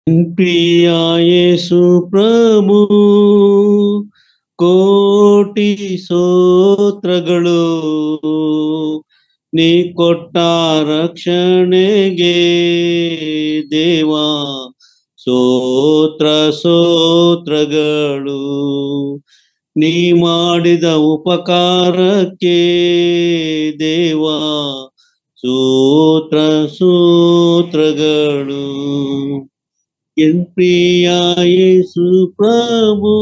ಪ್ರಿಯ ಯೇಸು ಪ್ರಭು ಕೋಟಿ ಸೋತ್ರಗಳು ನೀ ಕೊಟ್ಟ ರಕ್ಷಣೆಗೆ ದೇವಾ ಸೋತ್ರ ಸೋತ್ರಗಳು ನೀ ಮಾಡಿದ ಉಪಕಾರಕ್ಕೆ ದೇವಾ ಸೂತ್ರ ಸೂತ್ರಗಳು ಎನ್ ಪ್ರಿಯ ಯೇಸು ಪ್ರಭು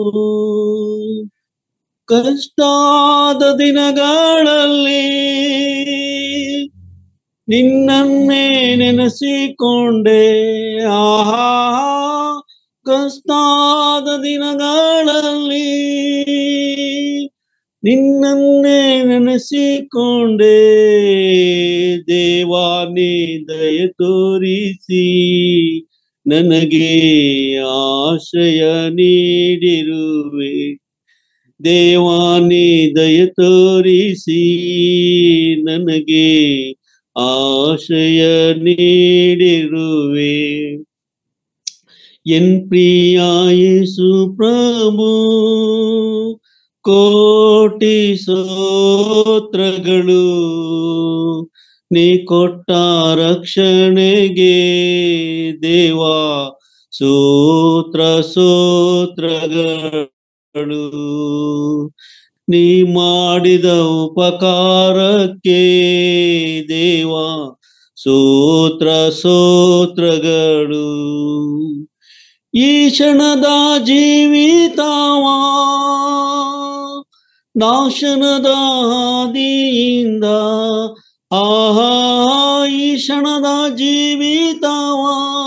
ಕಷ್ಟಾದ ದಿನಗಳಲ್ಲಿ ನಿನ್ನನ್ನೇ ನೆನೆಸಿಕೊಂಡೆ ಆಹಾ ಕಷ್ಟಾದ ದಿನಗಳಲ್ಲಿ ನಿನ್ನನ್ನೇ ನೆನೆಸಿಕೊಂಡೆ ದೇವಾ ನೀ ದಯ ತೋರಿಸಿ ನನಗೆ ಆಶ್ರಯ ನೀಡಿರುವೆ ದೇವಾ ನೀ ದಯ ತೋರಿಸಿ ನನಗೆ ಆಶ್ರಯ ನೀಡಿರುವೆ ಎನ್ ಪ್ರಿಯ ಯೇಸು ಪ್ರಭು ಕೋಟಿ ಸೋತ್ರಗಳು ನೀ ಕೊಟ್ಟ ರಕ್ಷಣೆಗೆ ದೇವಾ ಸೂತ್ರ ಸೋತ್ರಗಳು ನೀ ಮಾಡಿದ ಉಪಕಾರಕ್ಕೆ ದೇವಾ ಸೂತ್ರ ಸೋತ್ರಗಳು ಈ ಕ್ಷಣದ ಜೀವಿತವಾ ನಾಶನದ ಹಾದಿಯಿಂದ ಆಹಾ ಈ ಕ್ಷಣದ ಜೀವಿತವ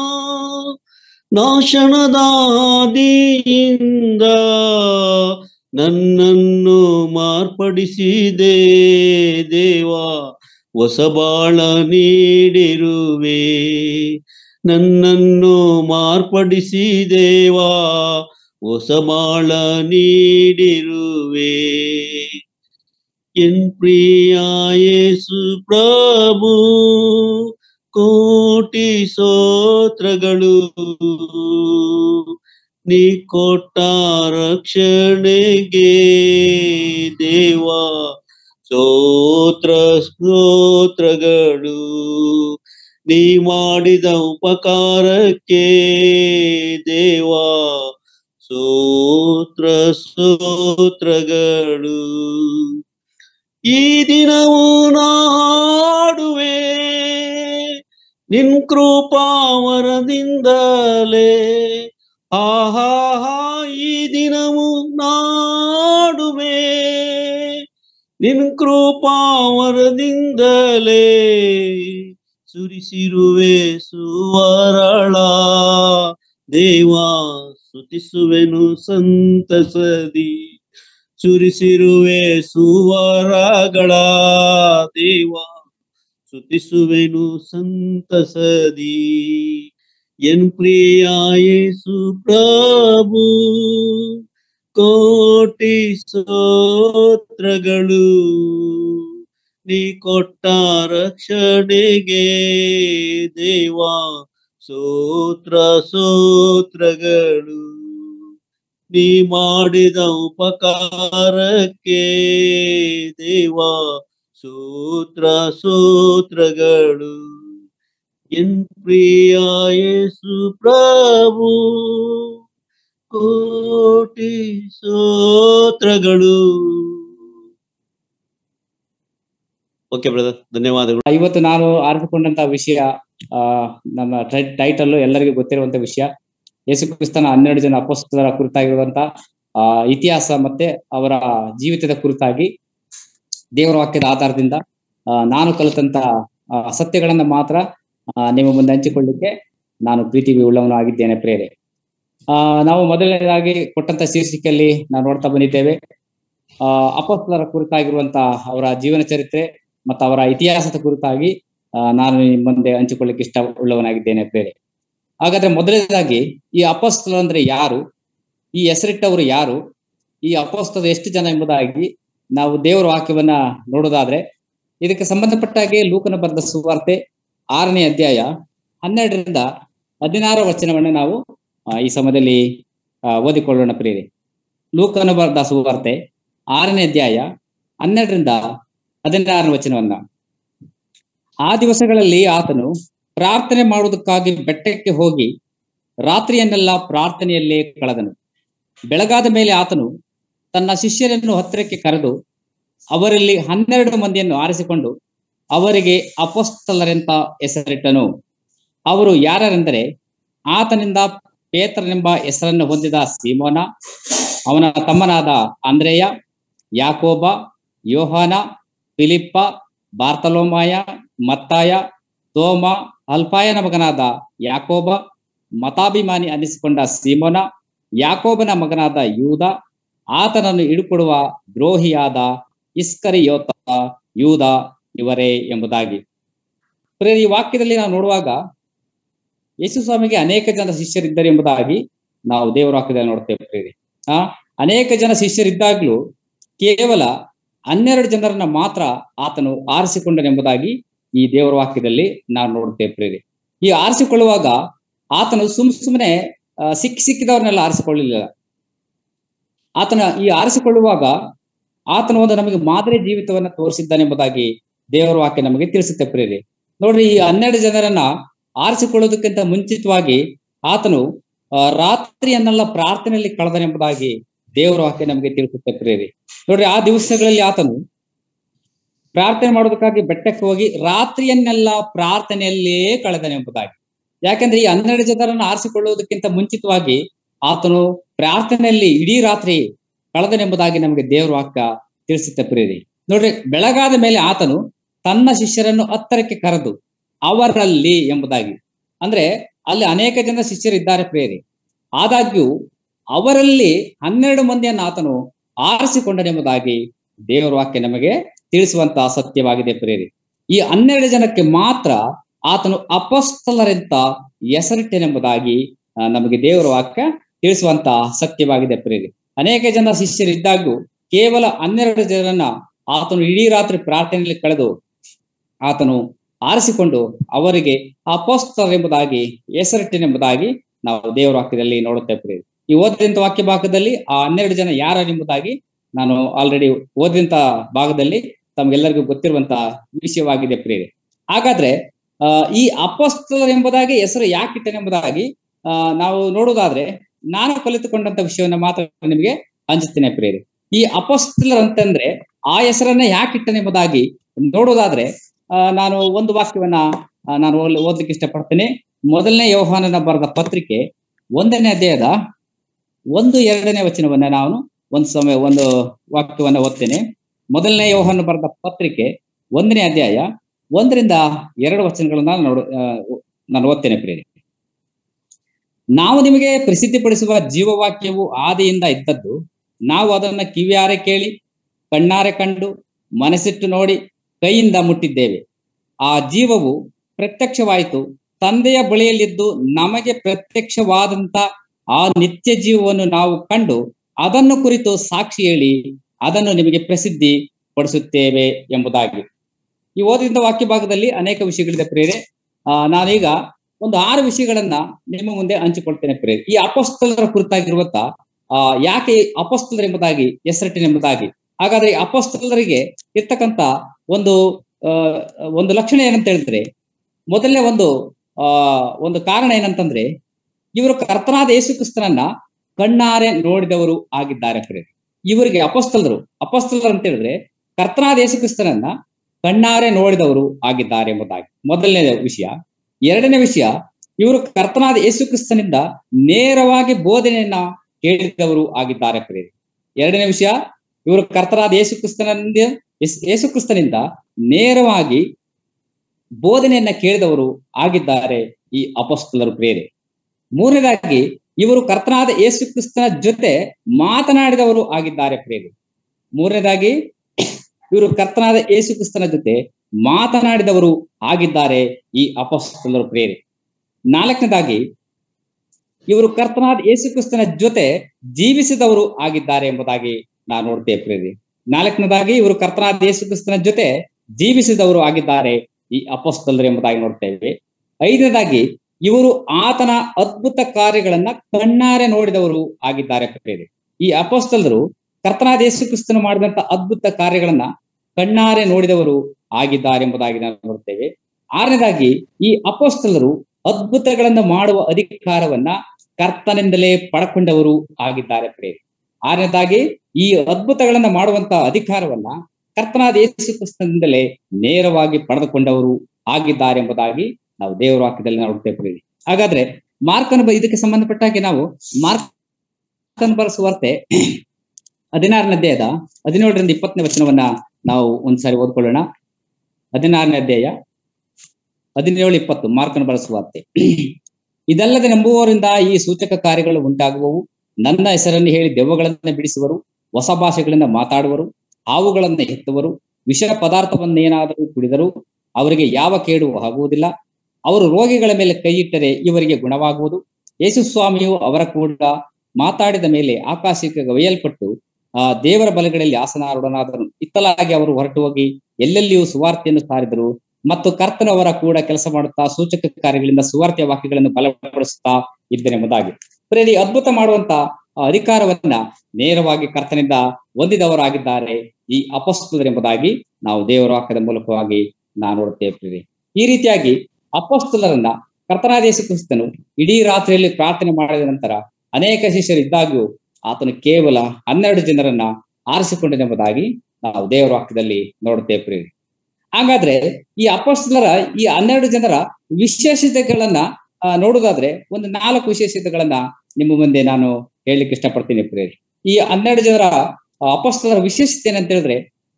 ನಾಶನದ ಹಾದಿಯಿಂದ ನನ್ನನ್ನು ಮಾರ್ಪಡಿಸಿದೆ ದೇವಾ ಹೊಸ ಬಾಳ ನೀಡಿರುವೆ ನನ್ನನ್ನು ಮಾರ್ಪಡಿಸಿ ದೇವಾ ಹೊಸ ಬಾಳ ನೀಡಿರುವೆ ಎನ್ ಪ್ರಿಯ ಯೇಸು ಪ್ರಭು ಕೋಟಿ ಸೋತ್ರಗಳು ನೀ ಕೊಟ್ಟ ರಕ್ಷಣೆಗೆ ದೇವಾ ಸ್ತೋತ್ರ ಸ್ತೋತ್ರಗಳು ನೀ ಮಾಡಿದ ಉಪಕಾರಕ್ಕೆ ದೇವಾ ಸೂತ್ರ ಸೂತ್ರಗಳು ಈ ದಿನವೂ ನಾಡುವೆ ನಿನ್ ಕೃಪಾವರದಿಂದಲೇ ಆಹಾ ಈ ದಿನವೂ ನಾಡುವೆ ನಿನ್ ಕೃಪಾವರದಿಂದಲೇ ಸುರಿಸಿರುವೆ ಸುವರಳ ದೇವಾ ಸ್ತುತಿಸುವೆನು ಸಂತಸದಿ ಸುರಿಸಿರುವೆ ಸುವರಗಳ ದೇವಾ ಸ್ತುತಿಸುವೆನು ಸಂತಸದಿ ಎನ್ ಪ್ರಿಯ ಯೇಸು ಪ್ರಭು ಕೋಟಿ ಸ್ತೋತ್ರಗಳು ನೀ ಕೊಟ್ಟ ರಕ್ಷಣೆಗೆ ದೇವಾ ಸೂತ್ರ ಸೂತ್ರಗಳು ನೀ ಮಾಡಿದ ಉಪಕಾರಕ್ಕೆ ದೇವಾ ಸೂತ್ರ ಸೂತ್ರಗಳು ಎನ್ ಪ್ರಿಯ ಯೇಸು ಪ್ರಭು ಕೋಟಿ ಸೂತ್ರಗಳು ಓಕೆ ಬ್ರದರ್ ಧನ್ಯವಾದಗಳು ಇವತ್ತು ನಾನು ಆರಿಸಿಕೊಂಡಂತ ವಿಷಯ ಆ ನಮ್ಮ ಟೈಟಲ್ ಎಲ್ಲರಿಗೂ ಗೊತ್ತಿರುವಂತ ವಿಷಯ ಯೇಸು ಕ್ರಿಸ್ತನ ಹನ್ನೆರಡು ಜನ ಅಪೋಸ್ತಲರ ಕುರಿತಾಗಿರುವಂತ ಆ ಇತಿಹಾಸ ಮತ್ತೆ ಅವರ ಜೀವಿತದ ಕುರಿತಾಗಿ ದೇವರ ವಾಕ್ಯದ ಆಧಾರದಿಂದ ಆ, ನಾನು ಕಲಿತಂತ ಆ, ಸತ್ಯಗಳನ್ನ ಮಾತ್ರ ಆ, ನಿಮ್ಮ ಮುಂದೆ ಹಂಚಿಕೊಳ್ಳಿಕ್ಕೆ ನಾನು ಪ್ರೀತಿ ಉಳ್ಳವನು ಆಗಿದ್ದೇನೆ ಪ್ರೇರೆ ಆ ನಾವು ಮೊದಲನೇದಾಗಿ ಕೊಟ್ಟಂತ ಶೀರ್ಷಿಕೆಯಲ್ಲಿ ನಾವು ನೋಡ್ತಾ ಬಂದಿದ್ದೇವೆ ಆ ಅಪೋಸ್ತಲರ ಕುರಿತಾಗಿರುವಂತ ಅವರ ಜೀವನ ಚರಿತ್ರೆ ಮತ್ತು ಅವರ ಇತಿಹಾಸದ ಕುರಿತಾಗಿ ಆ, ನಾನು ನಿಮ್ಮ ಮುಂದೆ ಹಂಚಿಕೊಳ್ಳಿಕ್ಕೆ ಇಷ್ಟ ಉಳ್ಳವನಾಗಿದ್ದೇನೆ ಬೇರೆ ಹಾಗಾದ್ರೆ ಮೊದಲನೇದಾಗಿ ಈ ಅಪೋಸ್ತಲ ಅಂದ್ರೆ ಯಾರು ಈ ಹೆಸರಿಟ್ಟವರು ಯಾರು ಈ ಅಪೋಸ್ತದ ಎಷ್ಟು ಜನ ಎಂಬುದಾಗಿ ನಾವು ದೇವರ ವಾಕ್ಯವನ್ನ ನೋಡೋದಾದ್ರೆ ಇದಕ್ಕೆ ಸಂಬಂಧಪಟ್ಟ ಹಾಗೆ ಲೂಕನ ಬರೆದ ಸುವಾರ್ತೆ ಆರನೇ ಅಧ್ಯಾಯ ಹನ್ನೆರಡರಿಂದ ಹದಿನಾರು ವಚನವನ್ನು ನಾವು ಆ, ಈ ಸಮಯದಲ್ಲಿ ಆ, ಓದಿಕೊಳ್ಳೋಣ ಪ್ರಿಯರೇ ಲೂಕನ ಬರೆದ ಸುವಾರ್ತೆ ಆರನೇ ಅಧ್ಯಾಯ ಹನ್ನೆರಡರಿಂದ ಹದಿನಾರನೇ ವಚನವನ್ನ ಆ ದಿವಸಗಳಲ್ಲಿ ಆತನು ಪ್ರಾರ್ಥನೆ ಮಾಡುವುದಕ್ಕಾಗಿ ಬೆಟ್ಟಕ್ಕೆ ಹೋಗಿ ರಾತ್ರಿಯನ್ನೆಲ್ಲ ಪ್ರಾರ್ಥನೆಯಲ್ಲೇ ಕಳೆದನು ಬೆಳಗಾದ ಮೇಲೆ ಆತನು ತನ್ನ ಶಿಷ್ಯರನ್ನು ಹತ್ತಿರಕ್ಕೆ ಕರೆದು ಅವರಲ್ಲಿ ಹನ್ನೆರಡು ಮಂದಿಯನ್ನು ಆರಿಸಿಕೊಂಡು ಅವರಿಗೆ ಅಪೋಸ್ತಲರೆಂತ ಹೆಸರಿಟ್ಟನು ಅವರು ಯಾರೆಂದರೆ ಆತನಿಂದ ಪೇತ್ರನೆಂಬ ಹೆಸರನ್ನು ಹೊಂದಿದ ಸೀಮೋನ ಅವನ ತಮ್ಮನಾದ ಅಂದ್ರೇಯ ಯಾಕೋಬ ಯೋಹಾನ ಫಿಲಿಪ್ಪ ಬಾರ್ತಲೋಮಾಯ ಮತ್ತಾಯ ತೋಮ ಅಲ್ಫಾಯನ ಮಗನಾದ ಯಾಕೋಬ ಮತಾಭಿಮಾನಿ ಅನ್ನಿಸಿಕೊಂಡ ಸೀಮೋನ ಯಾಕೋಬನ ಮಗನಾದ ಯೂದ ಆತನನ್ನು ಹಿಡುಕೊಡುವ ದ್ರೋಹಿಯಾದ ಇಸ್ಕರಿಯೋತ ಯೂದ ಇವರೇ ಎಂಬುದಾಗಿ ಪ್ರಿಯರೇ, ಈ ವಾಕ್ಯದಲ್ಲಿ ನಾವು ನೋಡುವಾಗ ಯೇಸು ಸ್ವಾಮಿಗೆ ಅನೇಕ ಜನ ಶಿಷ್ಯರಿದ್ದರು ಎಂಬುದಾಗಿ ನಾವು ದೇವರ ವಾಕ್ಯದಲ್ಲಿ ನೋಡ್ತೇವೆ ಪ್ರಿಯರೇ. ಆ ಅನೇಕ ಜನ ಶಿಷ್ಯರಿದ್ದಾಗ್ಲೂ ಕೇವಲ ಹನ್ನೆರಡು ಜನರನ್ನ ಮಾತ್ರ ಆತನು ಆರಿಸಿಕೊಂಡನೆಂಬುದಾಗಿ ಈ ದೇವರ ವಾಕ್ಯದಲ್ಲಿ ನಾವು ನೋಡ್ತೇವೆ ಪ್ರೇರಿ ಈ ಆರಿಸಿಕೊಳ್ಳುವಾಗ ಆತನು ಸುಮ್ ಸುಮ್ಮನೆ ಆ, ಸಿಕ್ಕಿ ಸಿಕ್ಕಿದವ್ರನ್ನೆಲ್ಲ ಆರಿಸಿಕೊಳ್ಳಲಿಲ್ಲ ಆತನ ಈ ಆರಿಸಿಕೊಳ್ಳುವಾಗ ಆತನ ಒಂದು ನಮಗೆ ಮಾದರಿ ಜೀವಿತವನ್ನ ತೋರಿಸಿದ್ದಾನೆಂಬುದಾಗಿ ದೇವರ ವಾಕ್ಯ ನಮಗೆ ತಿಳಿಸುತ್ತೆ ಪ್ರೇರಿ ನೋಡ್ರಿ ಈ ಹನ್ನೆರಡು ಜನರನ್ನ ಆರಿಸಿಕೊಳ್ಳೋದಕ್ಕಿಂತ ಮುಂಚಿತವಾಗಿ ಆತನು ಆ, ರಾತ್ರಿಯನ್ನೆಲ್ಲ ಪ್ರಾರ್ಥನೆಯಲ್ಲಿ ಕಳೆದನೆಂಬುದಾಗಿ ದೇವರ ವಾಕ್ಯ ನಮಗೆ ತಿಳಿಸುತ್ತೆ ಪ್ರೇರಿ ನೋಡ್ರಿ ಆ ದಿವಸಗಳಲ್ಲಿ ಆತನು ಪ್ರಾರ್ಥನೆ ಮಾಡೋದಕ್ಕಾಗಿ ಬೆಟ್ಟಕ್ಕೆ ಹೋಗಿ ರಾತ್ರಿಯನ್ನೆಲ್ಲ ಪ್ರಾರ್ಥನೆಯಲ್ಲೇ ಕಳೆದನೆಂಬುದಾಗಿ ಯಾಕಂದ್ರೆ ಈ ಹನ್ನೆರಡು ಜನರನ್ನು ಆರಿಸಿಕೊಳ್ಳುವುದಕ್ಕಿಂತ ಮುಂಚಿತವಾಗಿ ಆತನು ಪ್ರಾರ್ಥನೆಯಲ್ಲಿ ಇಡೀ ರಾತ್ರಿ ಕಳೆದನೆಂಬುದಾಗಿ ನಮಗೆ ದೇವರ ವಾಕ್ಯ ತಿಳಿಸುತ್ತೆ ಪ್ರೇರಿ ನೋಡ್ರಿ ಬೆಳಗಾದ ಮೇಲೆ ಆತನು ತನ್ನ ಶಿಷ್ಯರನ್ನು ಹತ್ತರಕ್ಕೆ ಕರೆದು ಅವರಲ್ಲಿ ಎಂಬುದಾಗಿ ಅಂದ್ರೆ ಅಲ್ಲಿ ಅನೇಕ ಜನ ಶಿಷ್ಯರಿದ್ದಾರೆ ಪ್ರೇರಿ ಆದಾಗ್ಯೂ ಅವರಲ್ಲಿ ಹನ್ನೆರಡು ಮಂದಿಯನ್ನು ಆತನು ಆರಿಸಿಕೊಂಡನೆಂಬುದಾಗಿ ದೇವರ ವಾಕ್ಯ ನಮಗೆ ತಿಳಿಸುವಂತಹ ಸತ್ಯವಾಗಿದೆ ಪ್ರೇರಿ ಈ ಹನ್ನೆರಡು ಜನಕ್ಕೆ ಮಾತ್ರ ಆತನು ಅಪಸ್ತಲರೆಂತ ಹೆಸರಿಟ್ಟನೆಂಬುದಾಗಿ ಆ, ನಮಗೆ ದೇವರ ವಾಕ್ಯ ತಿಳಿಸುವಂತಹ ಸತ್ಯವಾಗಿದೆ ಪ್ರೇರಿ ಅನೇಕ ಜನ ಶಿಷ್ಯರಿದ್ದಾಗೂ ಕೇವಲ ಹನ್ನೆರಡು ಜನರನ್ನ ಆತನು ಇಡೀ ರಾತ್ರಿ ಪ್ರಾರ್ಥನೆಯಲ್ಲಿ ಕಳೆದು ಆತನು ಆರಿಸಿಕೊಂಡು ಅವರಿಗೆ ಅಪೋಸ್ತರೆಂಬುದಾಗಿ ಹೆಸರಿಟ್ಟನೆಂಬುದಾಗಿ ನಾವು ದೇವರ ವಾಕ್ಯದಲ್ಲಿ ನೋಡುತ್ತೇವೆ ಪ್ರೇರಿ ಈ ಓದಿದಂತ ವಾಕ್ಯ ಭಾಗದಲ್ಲಿ ಆ ಹನ್ನೆರಡು ಜನ ಯಾರೆಂಬುದಾಗಿ ನಾನು ಆಲ್ರೆಡಿ ಓದಿದಂತ ಭಾಗದಲ್ಲಿ ತಮ್ಗೆಲ್ಲರಿಗೂ ಗೊತ್ತಿರುವಂತಹ ವಿಷಯವಾಗಿದೆ ಪ್ರೇರೆ ಹಾಗಾದ್ರೆ ಆ, ಈ ಅಪಸ್ತಲರು ಎಂಬುದಾಗಿ ಹೆಸರು ಯಾಕಿಟ್ಟನೆಂಬುದಾಗಿ ಆ, ನಾವು ನೋಡುವುದಾದ್ರೆ ನಾನು ಕಲಿತುಕೊಂಡಂತ ವಿಷಯವನ್ನ ಮಾತ್ರ ನಿಮಗೆ ಹಂಚುತ್ತೇನೆ ಪ್ರೇರೆ ಈ ಅಪಸ್ತಲರ್ ಅಂತಂದ್ರೆ ಆ ಹೆಸರನ್ನ ಯಾಕಿಟ್ಟನೆಂಬುದಾಗಿ ನೋಡುವುದಾದ್ರೆ ಆ, ನಾನು ಒಂದು ವಾಕ್ಯವನ್ನ ಆ, ನಾನು ಓದ್ಲಿ- ಓದ್ಲಿಕ್ಕೆ ಇಷ್ಟಪಡ್ತೇನೆ ಮೊದಲನೇ ಯೋಹಾನನ ಬರೆದ ಪತ್ರಿಕೆ ಒಂದನೇ ಅಧ್ಯಾಯದ ಒಂದು ಎರಡನೇ ವಚನವನ್ನ ನಾನು ಒಂದು ಸಮಯ ಒಂದು ವಾಕ್ಯವನ್ನ ಓದ್ತೇನೆ ಮೊದಲನೇ ಯೋಹಾನ ಬರೆದ ಪತ್ರಿಕೆ ಒಂದನೇ ಅಧ್ಯಾಯ ಒಂದರಿಂದ ಎರಡು ವಚನಗಳನ್ನ ನೋಡು ಆ, ನಾನು ಓದ್ತೇನೆ ಪ್ರೇರಿ ನಾವು ನಿಮಗೆ ಪ್ರಸಿದ್ಧಿಪಡಿಸುವ ಜೀವವಾಕ್ಯವು ಆದಿಯಿಂದ ಇದ್ದದ್ದು ನಾವು ಅದನ್ನ ಕಿವಿಯಾರೆ ಕೇಳಿ ಕಣ್ಣಾರೆ ಕಂಡು ಮನಸ್ಸಿಟ್ಟು ನೋಡಿ ಕೈಯಿಂದ ಮುಟ್ಟಿದ್ದೇವೆ ಆ ಜೀವವು ಪ್ರತ್ಯಕ್ಷವಾಯಿತು ತಂದೆಯ ಬಳಿಯಲ್ಲಿದ್ದು ನಮಗೆ ಪ್ರತ್ಯಕ್ಷವಾದಂತ ಆ ನಿತ್ಯ ಜೀವವನ್ನು ನಾವು ಕಂಡು ಅದನ್ನು ಕುರಿತು ಸಾಕ್ಷಿ ಹೇಳಿ ಅದನ್ನು ನಿಮಗೆ ಪ್ರಸಿದ್ಧಿ ಪಡಿಸುತ್ತೇವೆ ಎಂಬುದಾಗಿ ಈ ಓದಿದ ವಾಕ್ಯ ಭಾಗದಲ್ಲಿ ಅನೇಕ ವಿಷಯಗಳಿದೆ ಪ್ರೇರೆ ಆ ನಾನೀಗ ಒಂದು ಆರು ವಿಷಯಗಳನ್ನ ನಿಮ್ಮ ಮುಂದೆ ಹಂಚಿಕೊಳ್ತೇನೆ ಪ್ರೇರೆ ಈ ಅಪಸ್ತಲರ ಕುರಿತಾಗಿರುವಂತ ಆ ಯಾಕೆ ಅಪಸ್ತಲರು ಎಂಬುದಾಗಿ ಹೆಸರಿಟ್ಟಿನೆಂಬುದಾಗಿ ಹಾಗಾದ್ರೆ ಈ ಅಪಸ್ತಲರಿಗೆ ಇರ್ತಕ್ಕಂತ ಒಂದು ಆ ಒಂದು ಲಕ್ಷಣ ಏನಂತ ಹೇಳಿದ್ರೆ ಮೊದಲನೇ ಒಂದು ಆ ಒಂದು ಕಾರಣ ಏನಂತಂದ್ರೆ ಇವರು ಕರ್ತನಾದ ಯೇಸು ಕ್ರಿಸ್ತನನ್ನ ಕಣ್ಣಾರೆ ನೋಡಿದವರು ಆಗಿದ್ದಾರೆ ಪ್ರೇರೆ ಇವರಿಗೆ ಅಪಸ್ತಲರು ಅಪಸ್ತಲರು ಅಂತ ಹೇಳಿದ್ರೆ ಕರ್ತನಾದ ಯೇಸು ಕ್ರಿಸ್ತನನ್ನ ಕಣ್ಣಾರೆ ನೋಡಿದವರು ಆಗಿದ್ದಾರೆ ಎಂಬುದಾಗಿ ಮೊದಲನೇ ವಿಷಯ ಎರಡನೇ ವಿಷಯ ಇವರು ಕರ್ತನಾದ ಯೇಸು ಕ್ರಿಸ್ತನಿಂದ ನೇರವಾಗಿ ಬೋಧನೆಯನ್ನ ಕೇಳಿದವರು ಆಗಿದ್ದಾರೆ ಪ್ರೇರಿ ಎರಡನೇ ವಿಷಯ ಇವರು ಕರ್ತನಾದ ಯೇಸು ಕ್ರಿಸ್ತನಿಂದ ಯೇಸು- ಯೇಸು ಕ್ರಿಸ್ತನಿಂದ ನೇರವಾಗಿ ಬೋಧನೆಯನ್ನ ಕೇಳಿದವರು ಆಗಿದ್ದಾರೆ ಈ ಅಪಸ್ತಲರು ಪ್ರೇರೆ ಮೂರನೇದಾಗಿ ಇವರು ಕರ್ತನಾದ ಯೇಸು ಕ್ರಿಸ್ತನ ಜೊತೆ ಮಾತನಾಡಿದವರು ಆಗಿದ್ದಾರೆ ಪ್ರೇರೆ ಮೂರನೇದಾಗಿ ಇವರು ಕರ್ತನಾದ ಯೇಸು ಕ್ರಿಸ್ತನ ಜೊತೆ ಮಾತನಾಡಿದವರು ಆಗಿದ್ದಾರೆ ಈ ಅಪಸ್ತಲರು ಪ್ರೇರೆ ನಾಲ್ಕನೇದಾಗಿ ಇವರು ಕರ್ತನಾದ ಯೇಸು ಕ್ರಿಸ್ತನ ಜೊತೆ ಜೀವಿಸಿದವರು ಆಗಿದ್ದಾರೆ ಎಂಬುದಾಗಿ ನಾವು ನೋಡ್ತೇವೆ ಪ್ರೇರಿ ನಾಲ್ಕನೇದಾಗಿ ಇವರು ಕರ್ತನಾದ ಯೇಸು ಕ್ರಿಸ್ತನ ಜೊತೆ ಜೀವಿಸಿದವರು ಆಗಿದ್ದಾರೆ ಈ ಅಪಸ್ತಲರು ಎಂಬುದಾಗಿ ನೋಡ್ತೇವೆ ಐದನೇದಾಗಿ ಇವರು ಆತನ ಅದ್ಭುತ ಕಾರ್ಯಗಳನ್ನ ಕಣ್ಣಾರೆ ನೋಡಿದವರು ಆಗಿದ್ದಾರೆ ಪ್ರಿಯರೇ ಈ ಅಪೋಸ್ತಲರು ಕರ್ತನಾದ ಯೇಸು ಕ್ರಿಸ್ತನು ಮಾಡಿದಂತ ಅದ್ಭುತ ಕಾರ್ಯಗಳನ್ನ ಕಣ್ಣಾರೆ ನೋಡಿದವರು ಆಗಿದ್ದಾರೆ ಎಂಬುದಾಗಿ ನಾವು ನೋಡ್ತೇವೆ ಆರನೇದಾಗಿ ಈ ಅಪೋಸ್ತಲರು ಅದ್ಭುತಗಳನ್ನು ಮಾಡುವ ಅಧಿಕಾರವನ್ನ ಕರ್ತನಿಂದಲೇ ಪಡ್ಕೊಂಡವರು ಆಗಿದ್ದಾರೆ ಪ್ರಿಯರೇ ಆರನೇದಾಗಿ ಈ ಅದ್ಭುತಗಳನ್ನ ಮಾಡುವಂತ ಅಧಿಕಾರವನ್ನ ಕರ್ತನಾದ ಯೇಸು ಕ್ರಿಸ್ತನಿಂದಲೇ ನೇರವಾಗಿ ಪಡೆದುಕೊಂಡವರು ಆಗಿದ್ದಾರೆ ಎಂಬುದಾಗಿ ನಾವು ದೇವರ ವಾಕ್ಯದಲ್ಲಿ ನೋಡ್ತೇವೆ ಪ್ರಿಯರೇ ಹಾಗಾದ್ರೆ ಮಾರ್ಕನ ಬ- ಇದಕ್ಕೆ ಸಂಬಂಧಪಟ್ಟಾಗೆ ನಾವು ಮಾರ್ಕನ್ ಬರೆಸುವಾರ್ತೆ ಹದಿನಾರನೇ ಅಧ್ಯಾಯದ ಹದಿನೇಳರಿಂದ ಇಪ್ಪತ್ತನೇ ವಚನವನ್ನ ನಾವು ಒಂದ್ಸಾರಿ ಓದ್ಕೊಳ್ಳೋಣ ಹದಿನಾರನೇ ಅಧ್ಯಾಯ ಹದಿನೇಳು ಇಪ್ಪತ್ತು ಮಾರ್ಕನ ಬಳಸುವಾರ್ತೆ ಇದಲ್ಲದೆ ನಂಬುವವರಿಂದ ಈ ಸೂಚಕ ಕಾರ್ಯಗಳು ಉಂಟಾಗುವವು ನನ್ನ ಹೆಸರನ್ನು ಹೇಳಿ ದೆವ್ವಗಳನ್ನ ಬಿಡಿಸುವರು ಹೊಸ ಭಾಷೆಗಳಿಂದ ಮಾತಾಡುವರು ಹಾವುಗಳನ್ನ ಎತ್ತುವರು ವಿಷ ಪದಾರ್ಥವನ್ನೇನಾದರೂ ಕುಡಿದರು ಅವರಿಗೆ ಯಾವ ಕೇಡು ಆಗುವುದಿಲ್ಲ ಅವರು ರೋಗಿಗಳ ಮೇಲೆ ಕೈ ಇಟ್ಟರೆ ಇವರಿಗೆ ಗುಣವಾಗುವುದು ಯೇಸು ಸ್ವಾಮಿಯು ಅವರ ಕೂಡ ಮಾತಾಡಿದ ಮೇಲೆ ಆಕಾಶಕ್ಕೆ ಒಯ್ಯಲ್ಪಟ್ಟು ಆ ದೇವರ ಬಲಗಳಲ್ಲಿ ಆಸನಾರೂಢನಾದನು ಇತ್ತಲಾಗಿ ಅವರು ಹೊರಟು ಹೋಗಿ ಎಲ್ಲೆಲ್ಲಿಯೂ ಸುವಾರ್ತೆಯನ್ನು ಸಾರಿದರು ಮತ್ತು ಕರ್ತನು ಅವರ ಕೂಡ ಕೆಲಸ ಮಾಡುತ್ತಾ ಸೂಚಕ ಕಾರ್ಯಗಳಿಂದ ಸುವಾರ್ತೆಯ ವಾಕ್ಯಗಳನ್ನು ಬಲಪಡಿಸುತ್ತಾ ಇದ್ದನೆಂಬುದಾಗಿ ಪ್ರೇರಿ ಅದ್ಭುತ ಮಾಡುವಂತ ಆ ಅಧಿಕಾರವನ್ನ ನೇರವಾಗಿ ಕರ್ತನಿಂದ ಹೊಂದಿದವರಾಗಿದ್ದಾರೆ ಈ ಅಪಸ್ತುಲರೆಂಬುದಾಗಿ ನಾವು ದೇವರ ವಾಕ್ಯದ ಮೂಲಕವಾಗಿ ನಾವು ನೋಡುತ್ತೇವೆ ಪ್ರೇರಿ ಈ ರೀತಿಯಾಗಿ ಅಪಸ್ತುಲರನ್ನ ಕರ್ತನಾದ ಯೇಸು ಕ್ರಿಸ್ತನು ಇಡೀ ರಾತ್ರಿಯಲ್ಲಿ ಪ್ರಾರ್ಥನೆ ಮಾಡಿದ ನಂತರ ಅನೇಕ ಶಿಷ್ಯರು ಇದ್ದಾಗ್ಯೂ ಆತನು ಕೇವಲ ಹನ್ನೆರಡು ಜನರನ್ನ ಆರಿಸಿಕೊಂಡಿದೆಂಬುದಾಗಿ ನಾವು ದೇವರ ವಾಕ್ಯದಲ್ಲಿ ನೋಡುತ್ತೇವೆ ಪ್ರೇರಿ ಹಾಗಾದ್ರೆ ಈ ಅಪಸ್ತಲರ ಈ ಹನ್ನೆರಡು ಜನರ ವಿಶೇಷತೆಗಳನ್ನ ಆ, ನೋಡುವುದಾದ್ರೆ ಒಂದು ನಾಲ್ಕು ವಿಶೇಷತೆಗಳನ್ನ ನಿಮ್ಮ ಮುಂದೆ ನಾನು ಹೇಳಲಿಕ್ಕೆ ಇಷ್ಟಪಡ್ತೀನಿ ಪ್ರೇರಿ ಈ ಹನ್ನೆರಡು ಜನರ ಅಪಸ್ತಲರ ವಿಶೇಷತೆ ಏನಂತ ಹೇಳಿದ್ರೆ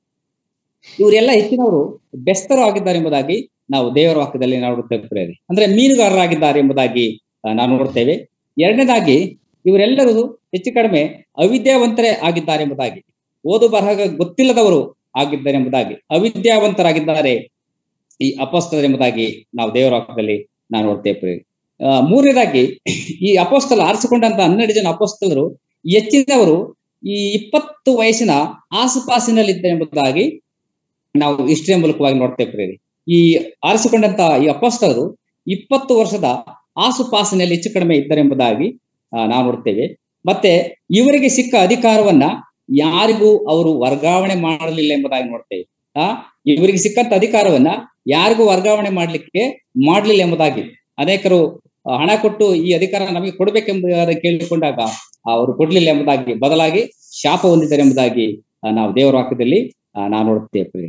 ಇವರೆಲ್ಲ ಹೆಚ್ಚಿನವರು ಬೆಸ್ತರು ಆಗಿದ್ದಾರೆ ಎಂಬುದಾಗಿ ನಾವು ದೇವರ ವಾಕ್ಯದಲ್ಲಿ ನೋಡುತ್ತೇವೆ ಪ್ರೇರಿ ಅಂದ್ರೆ ಮೀನುಗಾರರಾಗಿದ್ದಾರೆ ಎಂಬುದಾಗಿ ಆ, ನಾವು ನೋಡ್ತೇವೆ ಎರಡನೇದಾಗಿ ಇವರೆಲ್ಲರೂ ಹೆಚ್ಚು ಕಡಿಮೆ ಅವಿದ್ಯಾವಂತರೇ ಆಗಿದ್ದಾರೆ ಎಂಬುದಾಗಿ ಓದು ಬರಹ ಗೊತ್ತಿಲ್ಲದವರು ಆಗಿದ್ದಾರೆ ಎಂಬುದಾಗಿ ಅವಿದ್ಯಾವಂತರಾಗಿದ್ದಾರೆ ಈ ಅಪಸ್ತಲರು ಎಂಬುದಾಗಿ ನಾವು ದೇವರ ವಾಕ್ಯದಲ್ಲಿ ನಾವು ನೋಡ್ತೇವೆ ಪ್ರೇರಿ. ಆ, ಮೂರನೇದಾಗಿ ಈ ಅಪೋಸ್ತಲ ಆರಿಸಿಕೊಂಡಂತ ಹನ್ನೆರಡು ಜನ ಅಪೋಸ್ತಲರು ಹೆಚ್ಚಿನವರು ಈ ಇಪ್ಪತ್ತು ವಯಸ್ಸಿನ ಆಸುಪಾಸಿನಲ್ಲಿದ್ದಾರೆ ಎಂಬುದಾಗಿ ನಾವು ಇಷ್ಟೇ ಮೂಲಕವಾಗಿ ನೋಡ್ತೇವೆ ಪ್ರೇರಿ ಈ ಆರಿಸಿಕೊಂಡಂತ ಈ ಅಪೋಸ್ತಲರು ಇಪ್ಪತ್ತು ವರ್ಷದ ಆಸುಪಾಸಿನಲ್ಲಿ ಹೆಚ್ಚು ಕಡಿಮೆ ಇದ್ದಾರೆ ಎಂಬುದಾಗಿ ಆ, ನಾವು ನೋಡ್ತೇವೆ ಮತ್ತೆ ಇವರಿಗೆ ಸಿಕ್ಕ ಅಧಿಕಾರವನ್ನ ಯಾರಿಗೂ ಅವರು ವರ್ಗಾವಣೆ ಮಾಡಲಿಲ್ಲ ಎಂಬುದಾಗಿ ನೋಡ್ತೇವೆ ಆ ಇವರಿಗೆ ಸಿಕ್ಕಂತ ಅಧಿಕಾರವನ್ನ ಯಾರಿಗೂ ವರ್ಗಾವಣೆ ಮಾಡ್ಲಿಕ್ಕೆ ಮಾಡ್ಲಿಲ್ಲ ಎಂಬುದಾಗಿ ಅನೇಕರು ಆ, ಹಣ ಕೊಟ್ಟು ಈ ಅಧಿಕಾರ ನಮಗೆ ಕೊಡ್ಬೇಕೆಂಬುದಾಗಿ ಕೇಳಿಕೊಂಡಾಗ ಅವರು ಕೊಡ್ಲಿಲ್ಲ ಎಂಬುದಾಗಿ ಬದಲಾಗಿ ಶಾಪ ಹೊಂದಿದ್ದಾರೆ ಎಂಬುದಾಗಿ ಆ, ನಾವು ದೇವರ ವಾಕ್ಯದಲ್ಲಿ ಆ, ನಾವು ನೋಡುತ್ತೇವೆ ಪ್ರಿಯರೇ.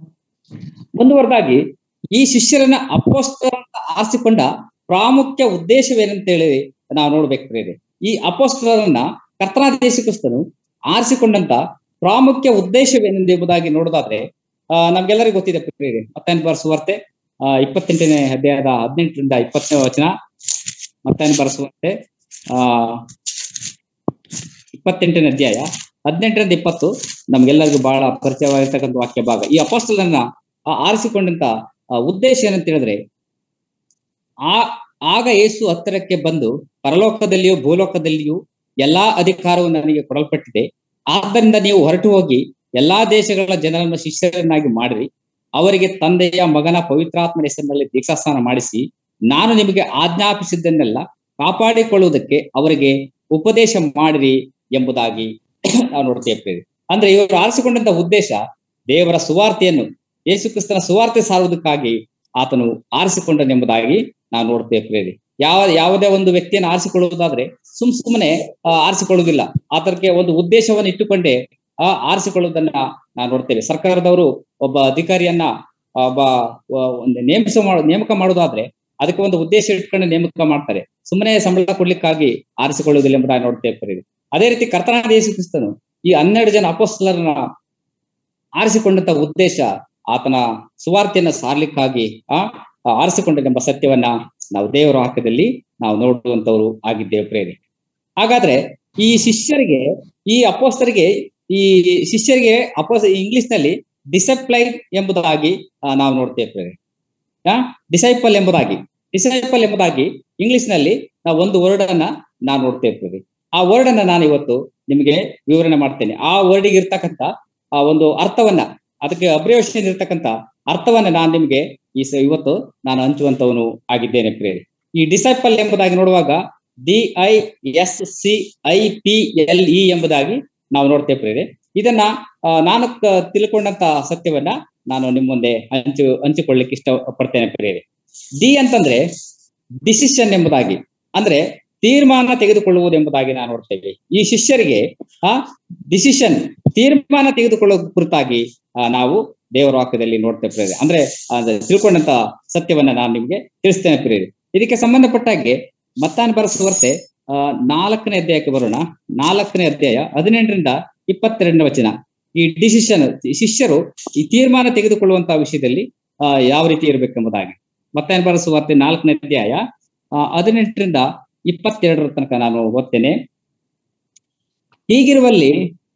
ಮುಂದುವರೆದಾಗಿ ಈ ಶಿಷ್ಯರನ್ನ ಅಪೋಸ್ತಲ ಆರಿಸಿಕೊಂಡ ಪ್ರಾಮುಖ್ಯ ಉದ್ದೇಶವೇನಂತೇಳಿ ನಾವು ನೋಡ್ಬೇಕು ಪ್ರಿಯರೇ ಈ ಅಪೋಸ್ತಲರನ್ನ ಕರ್ತನಾದ ಯೇಸು ಕ್ರಿಸ್ತನು ಆರಿಸಿಕೊಂಡಂತ ಪ್ರಾಮುಖ್ಯ ಉದ್ದೇಶವೇನೆಂಬುದಾಗಿ ನೋಡೋದಾದ್ರೆ ಆ ನಮ್ಗೆಲ್ಲರಿಗೂ ಗೊತ್ತಿದೆ ಪ್ರಿಯರೇ ಮತ್ತೇನು ಬರೆಸುವಂತೆ ಆ ಇಪ್ಪತ್ತೆಂಟನೇ ಅಧ್ಯಾಯದ ಹದಿನೆಂಟರಿಂದ ಇಪ್ಪತ್ತನೇ ವಚನ ಮತ್ತೇನು ಬರೆಸುವಂತೆ ಆ ಇಪ್ಪತ್ತೆಂಟನೇ ಅಧ್ಯಾಯ ಹದಿನೆಂಟರಿಂದ ಇಪ್ಪತ್ತು ನಮ್ಗೆಲ್ಲರಿಗೂ ಬಹಳ ಪರಿಚಯವಾಗಿರ್ತಕ್ಕಂಥ ವಾಕ್ಯ ಭಾಗ ಈ ಅಪೋಸ್ತಲನ್ನ ಆ ಆರಿಸಿಕೊಂಡಂತ ಆ ಉದ್ದೇಶ ಏನಂತ ಹೇಳಿದ್ರೆ ಆ ಆಗ ಯೇಸು ಹತ್ತಿರಕ್ಕೆ ಬಂದು ಪರಲೋಕದಲ್ಲಿಯೂ ಭೂಲೋಕದಲ್ಲಿಯೂ ಎಲ್ಲಾ ಅಧಿಕಾರವು ನನಗೆ ಕೊಡಲ್ಪಟ್ಟಿದೆ ಆದ್ದರಿಂದ ನೀವು ಹೊರಟು ಹೋಗಿ ಎಲ್ಲಾ ದೇಶಗಳ ಜನರನ್ನು ಶಿಷ್ಯರನ್ನಾಗಿ ಮಾಡಿರಿ ಅವರಿಗೆ ತಂದೆಯ ಮಗನ ಪವಿತ್ರಾತ್ಮನ ಹೆಸರಿನಲ್ಲಿ ದೀಕ್ಷಾಸ್ನಾನ ಮಾಡಿಸಿ ನಾನು ನಿಮಗೆ ಆಜ್ಞಾಪಿಸಿದ್ದನ್ನೆಲ್ಲ ಕಾಪಾಡಿಕೊಳ್ಳುವುದಕ್ಕೆ ಅವರಿಗೆ ಉಪದೇಶ ಮಾಡಿರಿ ಎಂಬುದಾಗಿ ನಾವು ನೋಡ್ತೇವೆ ಪ್ರೇರಿ. ಅಂದ್ರೆ ಇವರು ಆರಿಸಿಕೊಂಡಂತ ಉದ್ದೇಶ ದೇವರ ಸುವಾರ್ತೆಯನ್ನು ಯೇಸು ಕ್ರಿಸ್ತನ ಸುವಾರ್ತೆ ಸಾರುವುದಕ್ಕಾಗಿ ಆತನು ಆರಿಸಿಕೊಂಡನೆಂಬುದಾಗಿ ನಾವು ನೋಡ್ತೇವೆ ಪ್ರೇರಿ ಯಾವ ಯಾವುದೇ ಒಂದು ವ್ಯಕ್ತಿಯನ್ನು ಆರಿಸಿಕೊಳ್ಳುವುದಾದ್ರೆ ಸುಮ್ ಸುಮ್ಮನೆ ಆ, ಆರಿಸಿಕೊಳ್ಳುವುದಿಲ್ಲ ಆತನಿಗೆ ಒಂದು ಉದ್ದೇಶವನ್ನು ಇಟ್ಟುಕೊಂಡೇ ಆ ಆರಿಸಿಕೊಳ್ಳುವುದನ್ನ ನಾವು ನೋಡ್ತೇವೆ ಸರ್ಕಾರದವರು ಒಬ್ಬ ಅಧಿಕಾರಿಯನ್ನ ಒಬ್ಬ ವ- ಒಂದು ನೇಮಿಸ ಮಾಡ ನೇಮಕ ಮಾಡುವುದಾದ್ರೆ ಅದಕ್ಕೆ ಒಂದು ಉದ್ದೇಶ ಇಟ್ಕೊಂಡು ನೇಮಕ ಮಾಡ್ತಾರೆ ಸುಮ್ಮನೆ ಸಂಬಳ ಕೊಡ್ಲಿಕ್ಕಾಗಿ ಆರಿಸಿಕೊಳ್ಳುವುದಿಲ್ಲ ಎಂಬುದಾಗಿ ನೋಡ್ತೇವೆ ಪ್ರೇರಿ. ಅದೇ ರೀತಿ ಕರ್ತನಾದ ಯೇಸು ಕ್ರಿಸ್ತನು ಈ ಹನ್ನೆರಡು ಜನ ಅಪೋಸ್ತಲರನ್ನ ಆರಿಸಿಕೊಂಡಂತ ಉದ್ದೇಶ ಆತನ ಸುವಾರ್ತೆಯನ್ನ ಸಾರ್ಲಿಕ್ಕಾಗಿ ಆ ಆ ಆರಿಸಿಕೊಂಡನೆಂಬ ಸತ್ಯವನ್ನ ನಾವು ದೇವರ ವಾಕ್ಯದಲ್ಲಿ ನಾವು ನೋಡುವಂತವರು ಆಗಿದ್ದೇವೆ ಪ್ರೇರಿ ಹಾಗಾದ್ರೆ ಈ ಶಿಷ್ಯರಿಗೆ ಈ ಅಪೋಸ್ತರಿಗೆ ಈ ಶಿಷ್ಯರಿಗೆ ಅಪೋಸ್ ಇಂಗ್ಲಿಷ್ ನಲ್ಲಿ ಡಿಸಪ್ಲೈನ್ ಎಂಬುದಾಗಿ ಆ, ನಾವು ನೋಡ್ತೇವೆ ಪ್ರೇರಿ ಆ ಡಿಸೈಪಲ್ ಎಂಬುದಾಗಿ ಡಿಸೈಪಲ್ ಎಂಬುದಾಗಿ ಇಂಗ್ಲಿಷ್ ನಲ್ಲಿ ನಾವು ಒಂದು ವರ್ಡ್ ಅನ್ನ ನಾವು ನೋಡ್ತೇವೆ ಪ್ರೇರಿ ಆ ವರ್ಡ್ ಅನ್ನ ನಾನು ಇವತ್ತು ನಿಮಗೆ ವಿವರಣೆ ಮಾಡ್ತೇನೆ ಆ ವರ್ಡಿಗೆ ಇರ್ತಕ್ಕಂಥ ಆ ಒಂದು ಅರ್ಥವನ್ನ ಅದಕ್ಕೆ ಅಬ್ರಿವೇಷನ್ ಇರ್ತಕ್ಕಂಥ ಅರ್ಥವನ್ನ ನಾನು ನಿಮ್ಗೆ ಈ ಸ ಇವತ್ತು ನಾನು ಹಂಚುವಂತವನು ಆಗಿದ್ದೇನೆ ಪ್ರೇರಿ ಈ ಡಿಸೈಪಲ್ ಎಂಬುದಾಗಿ ನೋಡುವಾಗ D I S C I P L E ಎಂಬುದಾಗಿ ನಾವು ನೋಡ್ತೇವೆ ಪ್ರೇರೆ ಇದನ್ನ ಆ, ನಾನು ಕ- ತಿಳ್ಕೊಂಡಂತ ಸತ್ಯವನ್ನ ನಾನು ನಿಮ್ಮ ಮುಂದೆ ಹಂಚು ಹಂಚಿಕೊಳ್ಳಿಕ್ಕೆ ಇಷ್ಟ ಪಡ್ತೇನೆ ಪ್ರೇರೆ ಡಿ ಅಂತಂದ್ರೆ ಡಿಸಿಷನ್ ಎಂಬುದಾಗಿ ಅಂದ್ರೆ ತೀರ್ಮಾನ ತೆಗೆದುಕೊಳ್ಳುವುದು ಎಂಬುದಾಗಿ ನಾವು ನೋಡ್ತೇವೆ ಈ ಶಿಷ್ಯರಿಗೆ ಆ ಡಿಸಿಷನ್ ತೀರ್ಮಾನ ತೆಗೆದುಕೊಳ್ಳೋ ಕುರಿತಾಗಿ ಆ, ನಾವು ದೇವರ ವಾಕ್ಯದಲ್ಲಿ ನೋಡ್ತೇವೆ ಪ್ರೇರೆ ಅಂದ್ರೆ ಅದು ತಿಳ್ಕೊಂಡಂತ ಸತ್ಯವನ್ನ ನಾನು ನಿಮ್ಗೆ ತಿಳಿಸ್ತೇನೆ ಪ್ರೇರೆ ಇದಕ್ಕೆ ಸಂಬಂಧಪಟ್ಟ ಹಾಗೆ ಮತ್ತಾನ್ ಬರೆಸುವರ್ತೆ ಆ ನಾಲ್ಕನೇ ಅಧ್ಯಾಯಕ್ಕೆ ಬರೋಣ ನಾಲ್ಕನೇ ಅಧ್ಯಾಯ ಹದಿನೆಂಟರಿಂದ ಇಪ್ಪತ್ತೆರಡನೇ ವಚನ ಈ ಡಿಸಿಷನ್ ಶಿಷ್ಯರು ಈ ತೀರ್ಮಾನ ತೆಗೆದುಕೊಳ್ಳುವಂತಹ ವಿಷಯದಲ್ಲಿ ಆ, ಯಾವ ರೀತಿ ಇರಬೇಕೆಂಬುದಾಗಿ ಮತ್ತಾನ್ ಬರೆಸುವರ್ತೆ ನಾಲ್ಕನೇ ಅಧ್ಯಾಯ ಆ, ಹದಿನೆಂಟರಿಂದ ಇಪ್ಪತ್ತೆರಡರ ತನಕ ನಾನು ಓದ್ತೇನೆ ಹೀಗಿರುವಲ್ಲಿ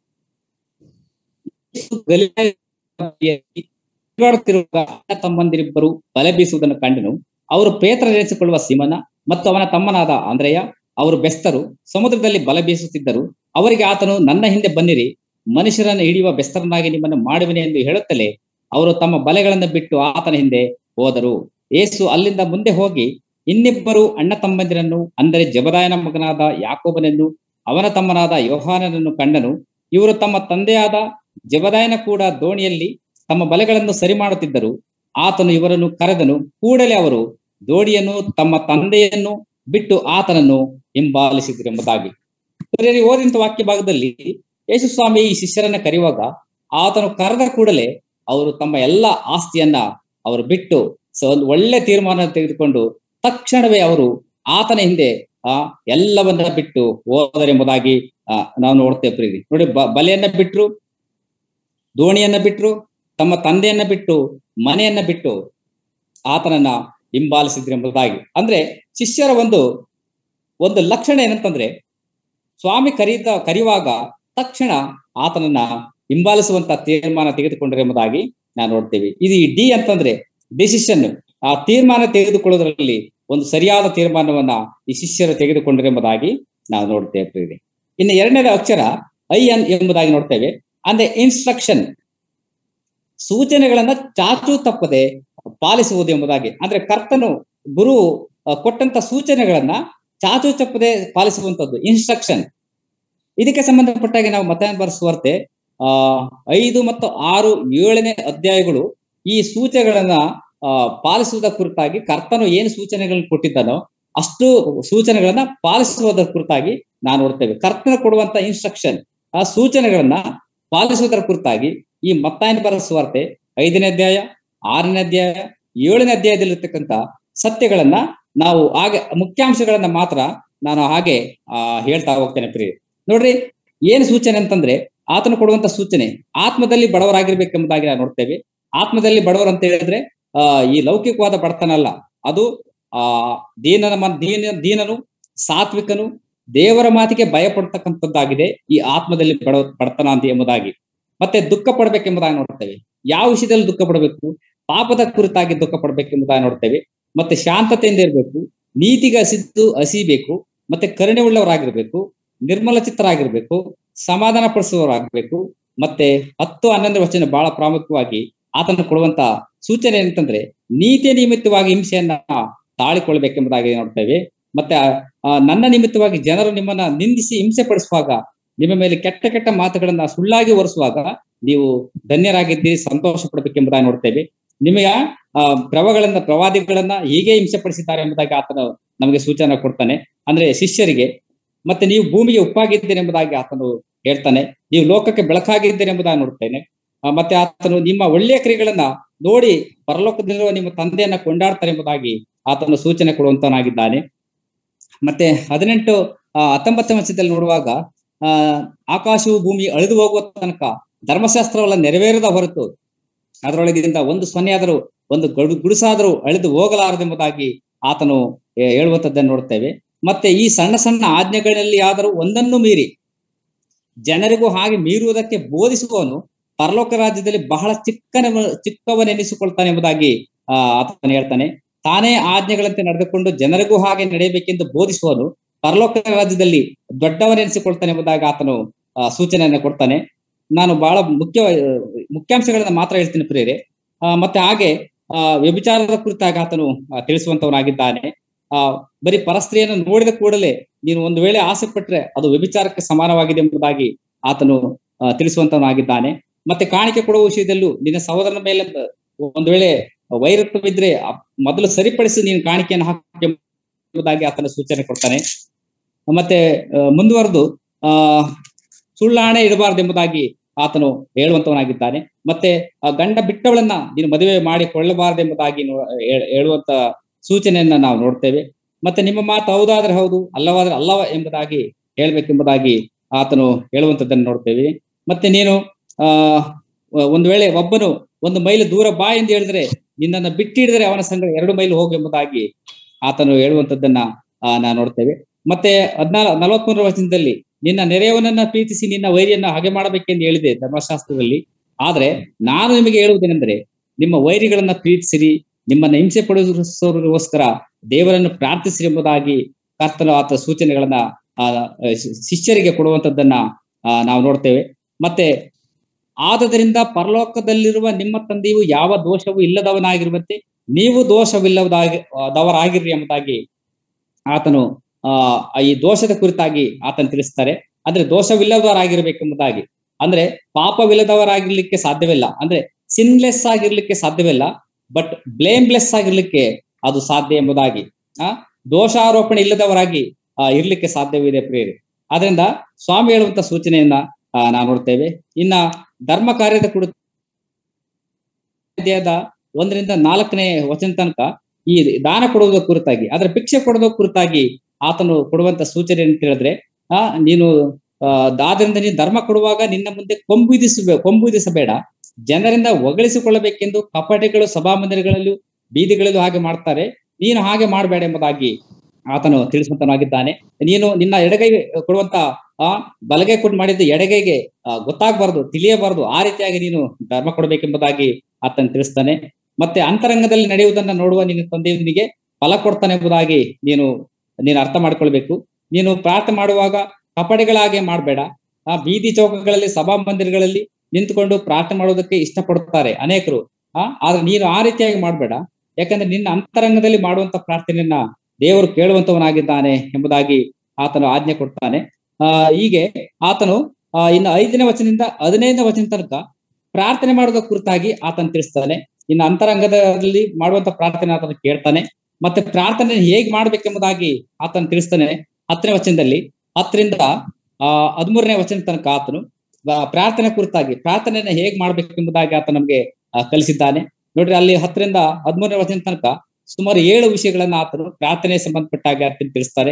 ಗಲಿಲಾಯದಲ್ಲಿ ತಿರುಗಾಡುತ್ತಿರುವ ಅಣ್ಣ ತಮ್ಮಂದಿರಿಬ್ಬರು ಬಲೆ ಬೀಸುವುದನ್ನು ಕಂಡನು ಅವರು ಪೇತ್ರ ನೆನೆಸಿಕೊಳ್ಳುವ ಸಿಮನ ಮತ್ತು ಅವನ ತಮ್ಮನಾದ ಆಂದ್ರೆಯ ಅವರು ಬೆಸ್ತರು ಸಮುದ್ರದಲ್ಲಿ ಬಲೆ ಬೀಸುತ್ತಿದ್ದರು ಅವರಿಗೆ ಆತನು ನನ್ನ ಹಿಂದೆ ಬನ್ನಿರಿ ಮನುಷ್ಯರನ್ನು ಹಿಡಿಯುವ ಬೆಸ್ತರನ್ನಾಗಿ ನಿಮ್ಮನ್ನು ಮಾಡುವೆನೆ ಎಂದು ಹೇಳುತ್ತಲೇ ಅವರು ತಮ್ಮ ಬಲೆಗಳನ್ನು ಬಿಟ್ಟು ಆತನ ಹಿಂದೆ ಹೋದರು ಏಸು ಅಲ್ಲಿಂದ ಮುಂದೆ ಹೋಗಿ ಇನ್ನಿಬ್ಬರು ಅಣ್ಣ ತಮ್ಮಂದಿರನ್ನು ಅಂದರೆ ಜಬದಾಯನ ಮಗನಾದ ಯಾಕೋಬನನ್ನು ಅವನ ತಮ್ಮನಾದ ಯೋಹಾನನನ್ನು ಕಂಡನು ಇವರು ತಮ್ಮ ತಂದೆಯಾದ ಜಬದಾಯನ ಕೂಡ ದೋಣಿಯಲ್ಲಿ ತಮ್ಮ ಬಲೆಗಳನ್ನು ಸರಿ ಮಾಡುತ್ತಿದ್ದರು ಆತನು ಇವರನ್ನು ಕರೆದನು ಕೂಡಲೇ ಅವರು ದೋಣಿಯನ್ನು ತಮ್ಮ ತಂದೆಯನ್ನು ಬಿಟ್ಟು ಆತನನ್ನು ಹಿಂಬಾಲಿಸಿದ್ರೆಂಬುದಾಗಿ ಪ್ರಿಯರೇ, ಓದಿದಂತ ವಾಕ್ಯ ಭಾಗದಲ್ಲಿ ಯೇಸು ಸ್ವಾಮಿ ಈ ಶಿಷ್ಯರನ್ನ ಕರೆಯುವಾಗ ಆತನು ಕರೆದ ಕೂಡಲೇ ಅವರು ತಮ್ಮ ಎಲ್ಲ ಆಸ್ತಿಯನ್ನ ಅವರು ಬಿಟ್ಟು ಸ- ಒಂದು ಒಳ್ಳೆ ತೀರ್ಮಾನ ತೆಗೆದುಕೊಂಡು ತಕ್ಷಣವೇ ಅವರು ಆತನ ಹಿಂದೆ ಆ ಎಲ್ಲವನ್ನ ಬಿಟ್ಟು ಹೋದರೆಂಬುದಾಗಿ ಆ ನಾವು ನೋಡ್ತೇವೆ ಪ್ರೀತಿ ನೋಡಿ ಬ- ಬಲೆಯನ್ನ ಬಿಟ್ರು ದೋಣಿಯನ್ನ ಬಿಟ್ರು ತಮ್ಮ ತಂದೆಯನ್ನ ಬಿಟ್ಟು ಮನೆಯನ್ನ ಬಿಟ್ಟು ಆತನನ್ನ ಹಿಂಬಾಲಿಸಿದ್ರೆಂಬುದಾಗಿ ಅಂದ್ರೆ ಶಿಷ್ಯರ ಒಂದು ಒಂದು ಲಕ್ಷಣ ಏನಂತಂದ್ರೆ ಸ್ವಾಮಿ ಕರೀತ ಕರೆಯುವಾಗ ತಕ್ಷಣ ಆತನನ್ನ ಹಿಂಬಾಲಿಸುವಂತ ತೀರ್ಮಾನ ತೆಗೆದುಕೊಂಡ್ರೆಂಬುದಾಗಿ ನಾವು ನೋಡ್ತೇವೆ ಇದು ಈ ಡಿ ಅಂತಂದ್ರೆ ಡಿಸಿಷನ್ ಆ ತೀರ್ಮಾನ ತೆಗೆದುಕೊಳ್ಳುವುದರಲ್ಲಿ ಒಂದು ಸರಿಯಾದ ತೀರ್ಮಾನವನ್ನ ಈ ಶಿಷ್ಯರು ತೆಗೆದುಕೊಂಡ್ರೆಂಬುದಾಗಿ ನಾವು ನೋಡ್ತೇವೆ ಪ್ರಿಯರೇ. ಇನ್ನು ಎರಡನೇದ ಅಕ್ಷರ ಐ ಅನ್ ಎಂಬುದಾಗಿ ನೋಡ್ತೇವೆ ಅಂದ್ರೆ ಇನ್ಸ್ಟ್ರಕ್ಷನ್ ಸೂಚನೆಗಳನ್ನ ಚಾಚೂ ತಪ್ಪದೆ ಪಾಲಿಸುವುದು ಎಂಬುದಾಗಿ ಅಂದ್ರೆ ಕರ್ತನು ಗುರು ಆ, ಕೊಟ್ಟಂತ ಸೂಚನೆಗಳನ್ನ ಚಾಚೂ ತಪ್ಪದೆ ಪಾಲಿಸುವಂತದ್ದು ಇನ್ಸ್ಟ್ರಕ್ಷನ್ ಇದಕ್ಕೆ ಸಂಬಂಧಪಟ್ಟಾಗೆ ನಾವು ಮತ ಬರೆಸುವರ್ತೆ ಆ ಐದು ಮತ್ತು ಆರು ಏಳನೇ ಅಧ್ಯಾಯಗಳು ಈ ಸೂಚನೆಗಳನ್ನ ಆ ಪಾಲಿಸುವುದರ ಕುರಿತಾಗಿ ಕರ್ತನು ಏನು ಸೂಚನೆಗಳನ್ನ ಕೊಟ್ಟಿದ್ದಾನೋ ಅಷ್ಟು ಸೂಚನೆಗಳನ್ನ ಪಾಲಿಸುವುದರ ಕುರಿತಾಗಿ ನಾವು ನೋಡ್ತೇವೆ ಕರ್ತನ ಕೊಡುವಂತ ಇನ್ಸ್ಟ್ರಕ್ಷನ್ ಆ ಸೂಚನೆಗಳನ್ನ ಪಾಲಿಸುವುದರ ಕುರಿತಾಗಿ ಈ ಮತ್ತಾಯನ ಬರೆಸುವಾರ್ತೆ ಐದನೇ ಅಧ್ಯಾಯ ಆರನೇ ಅಧ್ಯಾಯ ಏಳನೇ ಅಧ್ಯಾಯದಲ್ಲಿರ್ತಕ್ಕಂಥ ಸತ್ಯಗಳನ್ನ ನಾವು ಹಾಗೆ ಮುಖ್ಯಾಂಶಗಳನ್ನ ಮಾತ್ರ ನಾನು ಹಾಗೆ ಆ ಹೇಳ್ತಾ ಹೋಗ್ತೇನೆ ಪ್ರಿಯ ನೋಡ್ರಿ ಏನ್ ಸೂಚನೆ ಅಂತಂದ್ರೆ ಆತನು ಕೊಡುವಂತ ಸೂಚನೆ ಆತ್ಮದಲ್ಲಿ ಬಡವರಾಗಿರ್ಬೇಕೆಂಬುದಾಗಿ ನಾವು ನೋಡ್ತೇವೆ ಆತ್ಮದಲ್ಲಿ ಬಡವರು ಅಂತ ಹೇಳಿದ್ರೆ ಆ ಈ ಲೌಕಿಕವಾದ ಬಡತನ ಅಲ್ಲ ಅದು ಆ ದೀನನ ಮನ್ ದೀನ ದೀನನು ಸಾತ್ವಿಕನು ದೇವರ ಮಾತಿಗೆ ಭಯ ಪಡ್ತಕ್ಕಂಥದ್ದಾಗಿದೆ ಈ ಆತ್ಮದಲ್ಲಿ ಬಡ ಬಡತನ ಅಂತ ಎಂಬುದಾಗಿ ಮತ್ತೆ ದುಃಖ ಪಡ್ಬೇಕೆಂಬುದಾಗಿ ನೋಡ್ತೇವೆ ಯಾವ ವಿಷಯದಲ್ಲಿ ದುಃಖ ಪಡಬೇಕು ಪಾಪದ ಕುರಿತಾಗಿ ದುಃಖ ಪಡ್ಬೇಕೆಂಬುದಾಗಿ ನೋಡ್ತೇವೆ ಮತ್ತೆ ಶಾಂತತೆಯಿಂದ ಇರಬೇಕು ನೀತಿಗೆ ಹಸಿದ್ದು ಹಸಿಬೇಕು ಮತ್ತೆ ಕರುಣೆ ಉಳ್ಳವರಾಗಿರ್ಬೇಕು ನಿರ್ಮಲ ಚಿತ್ತರಾಗಿರ್ಬೇಕು ಸಮಾಧಾನ ಪಡಿಸುವವರಾಗಬೇಕು ಮತ್ತೆ ಹತ್ತು ಹನ್ನೊಂದು ವಚನ ಬಹಳ ಪ್ರಾಮುಖ್ಯವಾಗಿ ಆತನ ಕೊಡುವಂತ ಸೂಚನೆ ಏನಂತಂದ್ರೆ ನೀತಿಯ ನಿಮಿತ್ತವಾಗಿ ಹಿಂಸೆಯನ್ನ ತಾಳಿಕೊಳ್ಬೇಕೆಂಬುದಾಗಿ ನೋಡ್ತೇವೆ ಮತ್ತೆ ಆ- ಆ ನನ್ನ ನಿಮಿತ್ತವಾಗಿ ಜನರು ನಿಮ್ಮನ್ನ ನಿಂದಿಸಿ ಹಿಂಸೆ ಪಡಿಸುವಾಗ ನಿಮ್ಮ ಮೇಲೆ ಕೆಟ್ಟ ಕೆಟ್ಟ ಮಾತುಗಳನ್ನ ಸುಳ್ಳಾಗಿ ಹೊರಿಸುವಾಗ ನೀವು ಧನ್ಯರಾಗಿದ್ದೀರಿ ಸಂತೋಷ ಪಡಬೇಕೆಂಬುದಾಗಿ ನೋಡ್ತೇವೆ ನಿಮಗೆ ಆ ಪ್ರವಗಳನ್ನ ಪ್ರವಾದಿಗಳನ್ನ ಹೀಗೆ ಹಿಂಸೆ ಪಡಿಸಿದ್ದಾರೆ ಎಂಬುದಾಗಿ ಆತನು ನಮಗೆ ಸೂಚನೆ ಕೊಡ್ತಾನೆ ಅಂದ್ರೆ ಶಿಷ್ಯರಿಗೆ ಮತ್ತೆ ನೀವು ಭೂಮಿಗೆ ಉಪ್ಪಾಗಿದ್ದೀರಿ ಎಂಬುದಾಗಿ ಆತನು ಹೇಳ್ತಾನೆ ನೀವು ಲೋಕಕ್ಕೆ ಬೆಳಕಾಗಿದ್ದೀರಿ ಎಂಬುದಾಗಿ ನೋಡ್ತೇನೆ ಆ, ಮತ್ತೆ ಆತನು ನಿಮ್ಮ ಒಳ್ಳೆಯ ಕ್ರಿಯೆಗಳನ್ನ ನೋಡಿ ಪರಲೋಕದಲ್ಲಿರುವ ನಿಮ್ಮ ತಂದೆಯನ್ನ ಕೊಂಡಾಡ್ತಾರೆ ಎಂಬುದಾಗಿ ಆತನು ಸೂಚನೆ ಕೊಡುವಂತನಾಗಿದ್ದಾನೆ ಮತ್ತೆ ಹದಿನೆಂಟು ಆ, ಹತ್ತೊಂಬತ್ತನೇ ವರ್ಷದಲ್ಲಿ ನೋಡುವಾಗ ಆ ಆಕಾಶವು ಭೂಮಿ ಅಳಿದು ಹೋಗುವ ತನಕ ಧರ್ಮಶಾಸ್ತ್ರವಲ್ಲ ನೆರವೇರದ ಹೊರತು ಅದರೊಳಗಿಂದ ಒಂದು ಸೊನ್ನೆಯಾದರೂ ಒಂದು ಗಡು ಗುಡಿಸಾದರೂ ಅಳಿದು ಹೋಗಲಾರದೆಂಬುದಾಗಿ ಆತನು ಹೇ- ಹೇಳುವಂತದ್ದನ್ನು ನೋಡ್ತೇವೆ ಮತ್ತೆ ಈ ಸಣ್ಣ ಸಣ್ಣ ಆಜ್ಞೆಗಳಲ್ಲಿ ಆದರೂ ಒಂದನ್ನು ಮೀರಿ ಜನರಿಗೂ ಹಾಗೆ ಮೀರುವುದಕ್ಕೆ ಬೋಧಿಸುವವನು ಪರಲೋಕ ರಾಜ್ಯದಲ್ಲಿ ಬಹಳ ಚಿಕ್ಕನ ಚಿಕ್ಕವನೆನಿಸಿಕೊಳ್ತಾನೆ ಎಂಬುದಾಗಿ ಆ ಆತನು ಹೇಳ್ತಾನೆ ತಾನೇ ಆಜ್ಞೆಗಳಂತೆ ನಡೆದುಕೊಂಡು ಜನರಿಗೂ ಹಾಗೆ ನಡೆಯಬೇಕೆಂದು ಬೋಧಿಸುವನು ಪರಲೋಕ ರಾಜ್ಯದಲ್ಲಿ ದೊಡ್ಡವನೆನಿಸಿಕೊಳ್ತಾನೆ ಎಂಬುದಾಗಿ ಆತನು ಆ, ಸೂಚನೆಯನ್ನು ಕೊಡ್ತಾನೆ ನಾನು ಬಹಳ ಮುಖ್ಯ ಮುಖ್ಯಾಂಶಗಳನ್ನ ಮಾತ್ರ ಹೇಳ್ತೀನಿ ಪ್ರಿಯರೇ ಆ, ಮತ್ತೆ ಹಾಗೆ ಆ ವ್ಯಭಿಚಾರದ ಕುರಿತಾಗಿ ಆತನು ಆ, ತಿಳಿಸುವಂತವನಾಗಿದ್ದಾನೆ ಆ ಬರೀ ಪರಸ್ತ್ರೀಯನ್ನು ನೋಡಿದ ಕೂಡಲೇ ನೀನು ಒಂದು ವೇಳೆ ಆಸೆ ಪಟ್ರೆ ಅದು ವ್ಯಭಿಚಾರಕ್ಕೆ ಸಮಾನವಾಗಿದೆ ಎಂಬುದಾಗಿ ಆತನು ಆ, ತಿಳಿಸುವಂತನಾಗಿದ್ದಾನೆ ಮತ್ತೆ ಕಾಣಿಕೆ ಕೊಡುವ ವಿಷಯದಲ್ಲೂ ನಿನ್ನ ಸಹೋದರನ ಮೇಲೆ ಒಂದು ವೇಳೆ ವೈರತ್ವವಿದ್ರೆ ಆ ಮೊದಲು ಸರಿಪಡಿಸಿ ನೀನು ಕಾಣಿಕೆಯನ್ನು ಹಾಕಿ ಎಂಬುದಾಗಿ ಆತನ ಸೂಚನೆ ಕೊಡ್ತಾನೆ ಮತ್ತೆ ಆ, ಮುಂದುವರೆದು ಆ ಸುಳ್ಳಾಣೆ ಇಡಬಾರ್ದು ಎಂಬುದಾಗಿ ಆತನು ಹೇಳುವಂತವನಾಗಿದ್ದಾನೆ ಮತ್ತೆ ಆ ಗಂಡ ಬಿಟ್ಟವಳನ್ನ ನೀನು ಮದುವೆ ಮಾಡಿಕೊಳ್ಳಬಾರದು ಎಂಬುದಾಗಿ ನೋ- ಹೇಳ್- ಹೇಳುವಂತ ಸೂಚನೆಯನ್ನ ನಾವು ನೋಡ್ತೇವೆ ಮತ್ತೆ ನಿಮ್ಮ ಮಾತು ಹೌದಾದ್ರೆ ಹೌದು ಅಲ್ಲವಾದ್ರೆ ಅಲ್ಲವ ಎಂಬುದಾಗಿ ಹೇಳ್ಬೇಕೆಂಬುದಾಗಿ ಆತನು ಹೇಳುವಂತದ್ದನ್ನು ನೋಡ್ತೇವೆ ಮತ್ತೆ ನೀನು ಆ ಒಂದು ವೇಳೆ ಒಬ್ಬನು ಒಂದು ಮೈಲು ದೂರ ಬಾ ಎಂದು ಹೇಳಿದ್ರೆ ನಿನ್ನನ್ನು ಬಿಟ್ಟಿಡಿದರೆ ಅವನ ಸಂಘ ಎರಡು ಮೈಲು ಹೋಗು ಎಂಬುದಾಗಿ ಆತನು ಹೇಳುವಂತದ್ದನ್ನ ಆ, ನಾವು ನೋಡ್ತೇವೆ ಮತ್ತೆ ಹದ್ನಾಲ್ ನಲವತ್ಮೂರರ ವಚನದಲ್ಲಿ ನಿನ್ನ ನೆರೆಯವನನ್ನ ಪ್ರೀತಿಸಿ ನಿನ್ನ ವೈರಿಯನ್ನ ಹಾಗೆ ಮಾಡಬೇಕೆಂದು ಹೇಳಿದೆ ಧರ್ಮಶಾಸ್ತ್ರದಲ್ಲಿ ಆದ್ರೆ ನಾನು ನಿಮಗೆ ಹೇಳುವುದೇನೆಂದ್ರೆ ನಿಮ್ಮ ವೈರಿಗಳನ್ನ ಪ್ರೀತಿಸಿರಿ ನಿಮ್ಮನ್ನ ಹಿಂಸೆ ಪಡಿಸೋರಿಗೋಸ್ಕರ ದೇವರನ್ನು ಪ್ರಾರ್ಥಿಸಿರಿ ಎಂಬುದಾಗಿ ಕರ್ತನು ಆತ ಸೂಚನೆಗಳನ್ನ ಆ ಶಿ- ಶಿಷ್ಯರಿಗೆ ಕೊಡುವಂತದ್ದನ್ನ ಆ, ನಾವು ನೋಡ್ತೇವೆ ಮತ್ತೆ ಆದದರಿಂದ ಪರಲೋಕದಲ್ಲಿರುವ ನಿಮ್ಮ ತಂದೆಯು ಯಾವ ದೋಷವೂ ಇಲ್ಲದವನಾಗಿರುವಂತೆ ನೀವು ದೋಷವಿಲ್ಲದಾಗಿ ದವರಾಗಿರ್ರಿ ಎಂಬುದಾಗಿ ಆತನು ಆ ಈ ದೋಷದ ಕುರಿತಾಗಿ ಆತನು ತಿಳಿಸ್ತಾರೆ ಅಂದ್ರೆ ದೋಷವಿಲ್ಲದವರಾಗಿರ್ಬೇಕೆಂಬುದಾಗಿ ಅಂದ್ರೆ ಪಾಪವಿಲ್ಲದವರಾಗಿರ್ಲಿಕ್ಕೆ ಸಾಧ್ಯವಿಲ್ಲ ಅಂದ್ರೆ ಸಿನ್ಲೆಸ್ ಆಗಿರ್ಲಿಕ್ಕೆ ಸಾಧ್ಯವಿಲ್ಲ ಬಟ್ ಬ್ಲೇಮ್ಲೆಸ್ ಆಗಿರ್ಲಿಕ್ಕೆ ಅದು ಸಾಧ್ಯ ಎಂಬುದಾಗಿ ಆ ದೋಷಾರೋಪಣೆ ಇಲ್ಲದವರಾಗಿ ಆ ಇರ್ಲಿಕ್ಕೆ ಸಾಧ್ಯವಿದೆ ಪ್ರಿಯರೇ ಆದ್ರಿಂದ ಸ್ವಾಮಿ ಹೇಳುವಂತ ಸೂಚನೆಯನ್ನ ಆ, ನಾವು ನೋಡ್ತೇವೆ ಇನ್ನ ಧರ್ಮ ಕಾರ್ಯದ ಕುರಿತು ಅಧ್ಯಾಯದ ಒಂದರಿಂದ ನಾಲ್ಕನೇ ವಚನ ತನಕ ಈ ದಾನ ಕೊಡುವುದರ ಕುರಿತಾಗಿ ಆದ್ರೆ ಭಿಕ್ಷೆ ಕೊಡುವುದರ ಕುರಿತಾಗಿ ಆತನು ಕೊಡುವಂತ ಸೂಚನೆ ಅಂತ ಹೇಳಿದ್ರೆ ಆ ನೀನು ಆ ಆದ್ರಿಂದ ನೀನು ಧರ್ಮ ಕೊಡುವಾಗ ನಿನ್ನ ಮುಂದೆ ಕೊಂಬುದಿಸಬೇ ಕೊಂಬುದಿಸಬೇಡ ಜನರಿಂದ ಹೊಗಳಿಸಿಕೊಳ್ಳಬೇಕೆಂದು ಕಪಟಿಗಳು ಸಭಾಮಂದಿರಗಳಲ್ಲೂ ಬೀದಿಗಳಲ್ಲೂ ಹಾಗೆ ಮಾಡ್ತಾರೆ ನೀನು ಹಾಗೆ ಮಾಡಬೇಡ ಎಂಬುದಾಗಿ ಆತನು ತಿಳಿಸುವಂತನಾಗಿದ್ದಾನೆ ನೀನು ನಿನ್ನ ಎಡಗೈ ಕೊಡುವಂತ ಆ ಬಲಗೈ ಕೊಟ್ಟು ಮಾಡಿದ್ದು ಎಡಗೈಗೆ ಆ, ಗೊತ್ತಾಗಬಾರ್ದು ತಿಳಿಯಬಾರ್ದು ಆ ರೀತಿಯಾಗಿ ನೀನು ಧರ್ಮ ಕೊಡಬೇಕೆಂಬುದಾಗಿ ಆತನು ತಿಳಿಸ್ತಾನೆ ಮತ್ತೆ ಅಂತರಂಗದಲ್ಲಿ ನಡೆಯುವುದನ್ನ ನೋಡುವ ನಿನ್ನ ತಂದೆಯೊಂದಿಗೆ ಫಲ ಕೊಡ್ತಾನೆ ಎಂಬುದಾಗಿ ನೀನು ನೀನು ಅರ್ಥ ಮಾಡ್ಕೊಳ್ಬೇಕು ನೀನು ಪ್ರಾರ್ಥನೆ ಮಾಡುವಾಗ ಕಪಡೆಗಳಾಗೆ ಮಾಡಬೇಡ ಆ ಬೀದಿ ಚೌಕಗಳಲ್ಲಿ ಸಭಾ ಮಂದಿರಗಳಲ್ಲಿ ನಿಂತುಕೊಂಡು ಪ್ರಾರ್ಥನೆ ಮಾಡೋದಕ್ಕೆ ಇಷ್ಟಪಡುತ್ತಾರೆ ಅನೇಕರು ಆ ಆದ್ರೆ ನೀನು ಆ ರೀತಿಯಾಗಿ ಮಾಡಬೇಡ ಯಾಕಂದ್ರೆ ನಿನ್ನ ಅಂತರಂಗದಲ್ಲಿ ಮಾಡುವಂತ ಪ್ರಾರ್ಥನೆಯನ್ನ ದೇವರು ಕೇಳುವಂತವನಾಗಿದ್ದಾನೆ ಎಂಬುದಾಗಿ ಆತನು ಆಜ್ಞೆ ಕೊಡ್ತಾನೆ ಆ ಹೀಗೆ ಆತನು ಆ ಇನ್ನು ಐದನೇ ವಚನದಿಂದ ಹದಿನೈದನೇ ವಚನ ತನಕ ಪ್ರಾರ್ಥನೆ ಮಾಡೋದ ಕುರಿತಾಗಿ ಆತನು ತಿಳಿಸ್ತಾನೆ ಇನ್ನು ಅಂತರಂಗದಲ್ಲಿ ಮಾಡುವಂತ ಪ್ರಾರ್ಥನೆ ಆತನು ಕೇಳ್ತಾನೆ ಮತ್ತೆ ಪ್ರಾರ್ಥನೆ ಹೇಗ್ ಮಾಡ್ಬೇಕೆಂಬುದಾಗಿ ಆತನು ತಿಳಿಸ್ತಾನೆ ಹತ್ತನೇ ವಚನದಲ್ಲಿ ಹತ್ತರಿಂದ ಆ ಹದಿಮೂರನೇ ವಚನ ತನಕ ಆತನು ಆ, ಪ್ರಾರ್ಥನೆ ಕುರಿತಾಗಿ ಪ್ರಾರ್ಥನೆಯನ್ನ ಹೇಗ್ ಮಾಡ್ಬೇಕೆಂಬುದಾಗಿ ಆತ ನಮ್ಗೆ ಆ, ಕಲಿಸಿದ್ದಾನೆ ನೋಡ್ರಿ ಅಲ್ಲಿ ಹತ್ತರಿಂದ ಹದಿಮೂರನೇ ವಚನ ತನಕ ಸುಮಾರು ಏಳು ವಿಷಯಗಳನ್ನ ಆತನು ಪ್ರಾರ್ಥನೆ ಸಂಬಂಧಪಟ್ಟಾಗಿ ಆತನು ತಿಳಿಸ್ತಾರೆ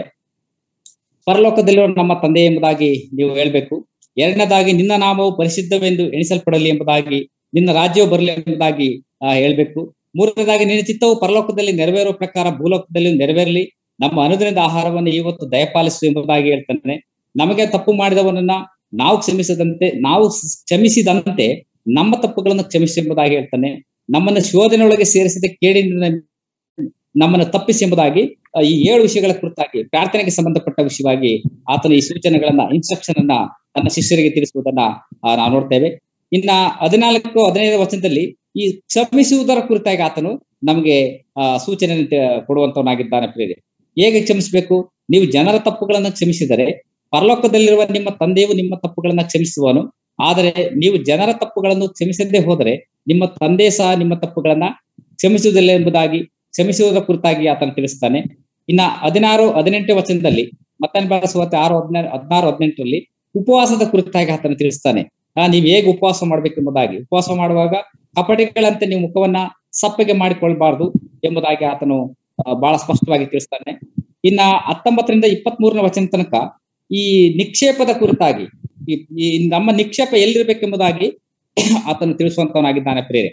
ಪರಲೋಕದಲ್ಲಿರುವ ನಮ್ಮ ತಂದೆ ಎಂಬುದಾಗಿ ನೀವು ಹೇಳ್ಬೇಕು ಎರಡನೇದಾಗಿ ನಿನ್ನ ನಾಮವು ಪರಿಶುದ್ಧವೆಂದು ಎಣಿಸಲ್ಪಡಲಿ ಎಂಬುದಾಗಿ ನಿನ್ನ ರಾಜ್ಯವು ಬರಲಿ ಎಂಬುದಾಗಿ ಆ, ಹೇಳ್ಬೇಕು ಮೂರನೇದಾಗಿ ನಿನ್ನ ಚಿತ್ತವು ಪರಲೋಕದಲ್ಲಿ ನೆರವೇರುವ ಪ್ರಕಾರ ಭೂಲೋಕದಲ್ಲಿ ನೆರವೇರಲಿ ನಮ್ಮ ಅನುದಿನದ ಆಹಾರವನ್ನು ಇವತ್ತು ದಯಪಾಲಿಸು ಎಂಬುದಾಗಿ ಹೇಳ್ತಾನೆ ನಮಗೆ ತಪ್ಪು ಮಾಡಿದವನನ್ನ ನಾವು ಕ್ಷಮಿಸದಂತೆ ನಾವು ಸ್- ಕ್ಷಮಿಸಿದಂತೆ ನಮ್ಮ ತಪ್ಪುಗಳನ್ನು ಕ್ಷಮಿಸಿ ಎಂಬುದಾಗಿ ಹೇಳ್ತಾನೆ ನಮ್ಮನ್ನು ಶೋಧನೆಯೊಳಗೆ ಸೇರಿಸಿದ ಕೇಡಿನಿಂದ ನಮ್ಮನ್ನು ತಪ್ಪಿಸಿ ಎಂಬುದಾಗಿ ಆ, ಈ ಏಳು ವಿಷಯಗಳ ಕುರಿತಾಗಿ ಪ್ರಾರ್ಥನೆಗೆ ಸಂಬಂಧಪಟ್ಟ ವಿಷಯವಾಗಿ ಆತನ ಈ ಸೂಚನೆಗಳನ್ನ ಇನ್ಸ್ಟ್ರಕ್ಷನ್ ಅನ್ನ ತನ್ನ ಶಿಷ್ಯರಿಗೆ ತಿಳಿಸುವುದನ್ನ ಆ, ನಾವು ನೋಡ್ತೇವೆ ಇನ್ನ ಹದಿನಾಲ್ಕು ಹದಿನೈದು ವಚನದಲ್ಲಿ ಈ ಕ್ಷಮಿಸುವುದರ ಕುರಿತಾಗಿ ಆತನು ನಮಗೆ ಆ ಸೂಚನೆ ಕೊಡುವಂತವನಾಗಿದ್ದಾನೆ ಪ್ರಿಯರೇ ಹೇಗೆ ಕ್ಷಮಿಸಬೇಕು ನೀವು ಜನರ ತಪ್ಪುಗಳನ್ನ ಕ್ಷಮಿಸಿದರೆ ಪರಲೋಕದಲ್ಲಿರುವ ನಿಮ್ಮ ತಂದೆಯು ನಿಮ್ಮ ತಪ್ಪುಗಳನ್ನ ಕ್ಷಮಿಸುವನು ಆದರೆ ನೀವು ಜನರ ತಪ್ಪುಗಳನ್ನು ಕ್ಷಮಿಸದೇ ಹೋದರೆ ನಿಮ್ಮ ತಂದೆ ಸಹ ನಿಮ್ಮ ತಪ್ಪುಗಳನ್ನ ಕ್ಷಮಿಸುವುದಿಲ್ಲ ಎಂಬುದಾಗಿ ಕ್ಷಮಿಸುವುದರ ಕುರಿತಾಗಿ ಆತನು ತಿಳಿಸ್ತಾನೆ ಇನ್ನ ಹದಿನಾರು ಹದಿನೆಂಟನೇ ವಚನದಲ್ಲಿ ಮತ್ತನ್ ಬಳಸುವಂತೆ ಆರು ಹದಿನಾರು ಹದಿನಾರು ಹದಿನೆಂಟರಲ್ಲಿ ಉಪವಾಸದ ಕುರಿತಾಗಿ ಆತನು ತಿಳಿಸ್ತಾನೆ ಆ ನೀವ್ ಹೇಗೆ ಉಪವಾಸ ಮಾಡ್ಬೇಕೆಂಬುದಾಗಿ ಉಪವಾಸ ಮಾಡುವಾಗ ಕಪಟಿಗಳಂತೆ ನೀವು ಮುಖವನ್ನ ಸಪ್ಪಗೆ ಮಾಡಿಕೊಳ್ಬಾರ್ದು ಎಂಬುದಾಗಿ ಆತನು ಆ, ಬಹಳ ಸ್ಪಷ್ಟವಾಗಿ ತಿಳಿಸ್ತಾನೆ ಇನ್ನ ಹತ್ತೊಂಬತ್ತರಿಂದ ಇಪ್ಪತ್ತ್ ಮೂರನೇ ವಚನ ತನಕ ಈ ನಿಕ್ಷೇಪದ ಕುರಿತಾಗಿ ಈ ಈ ನಮ್ಮ ನಿಕ್ಷೇಪ ಎಲ್ಲಿರ್ಬೇಕೆಂಬುದಾಗಿ ಆತನು ತಿಳಿಸುವಂತವನಾಗಿದ್ದಾನೆ ಪ್ರೇರೆ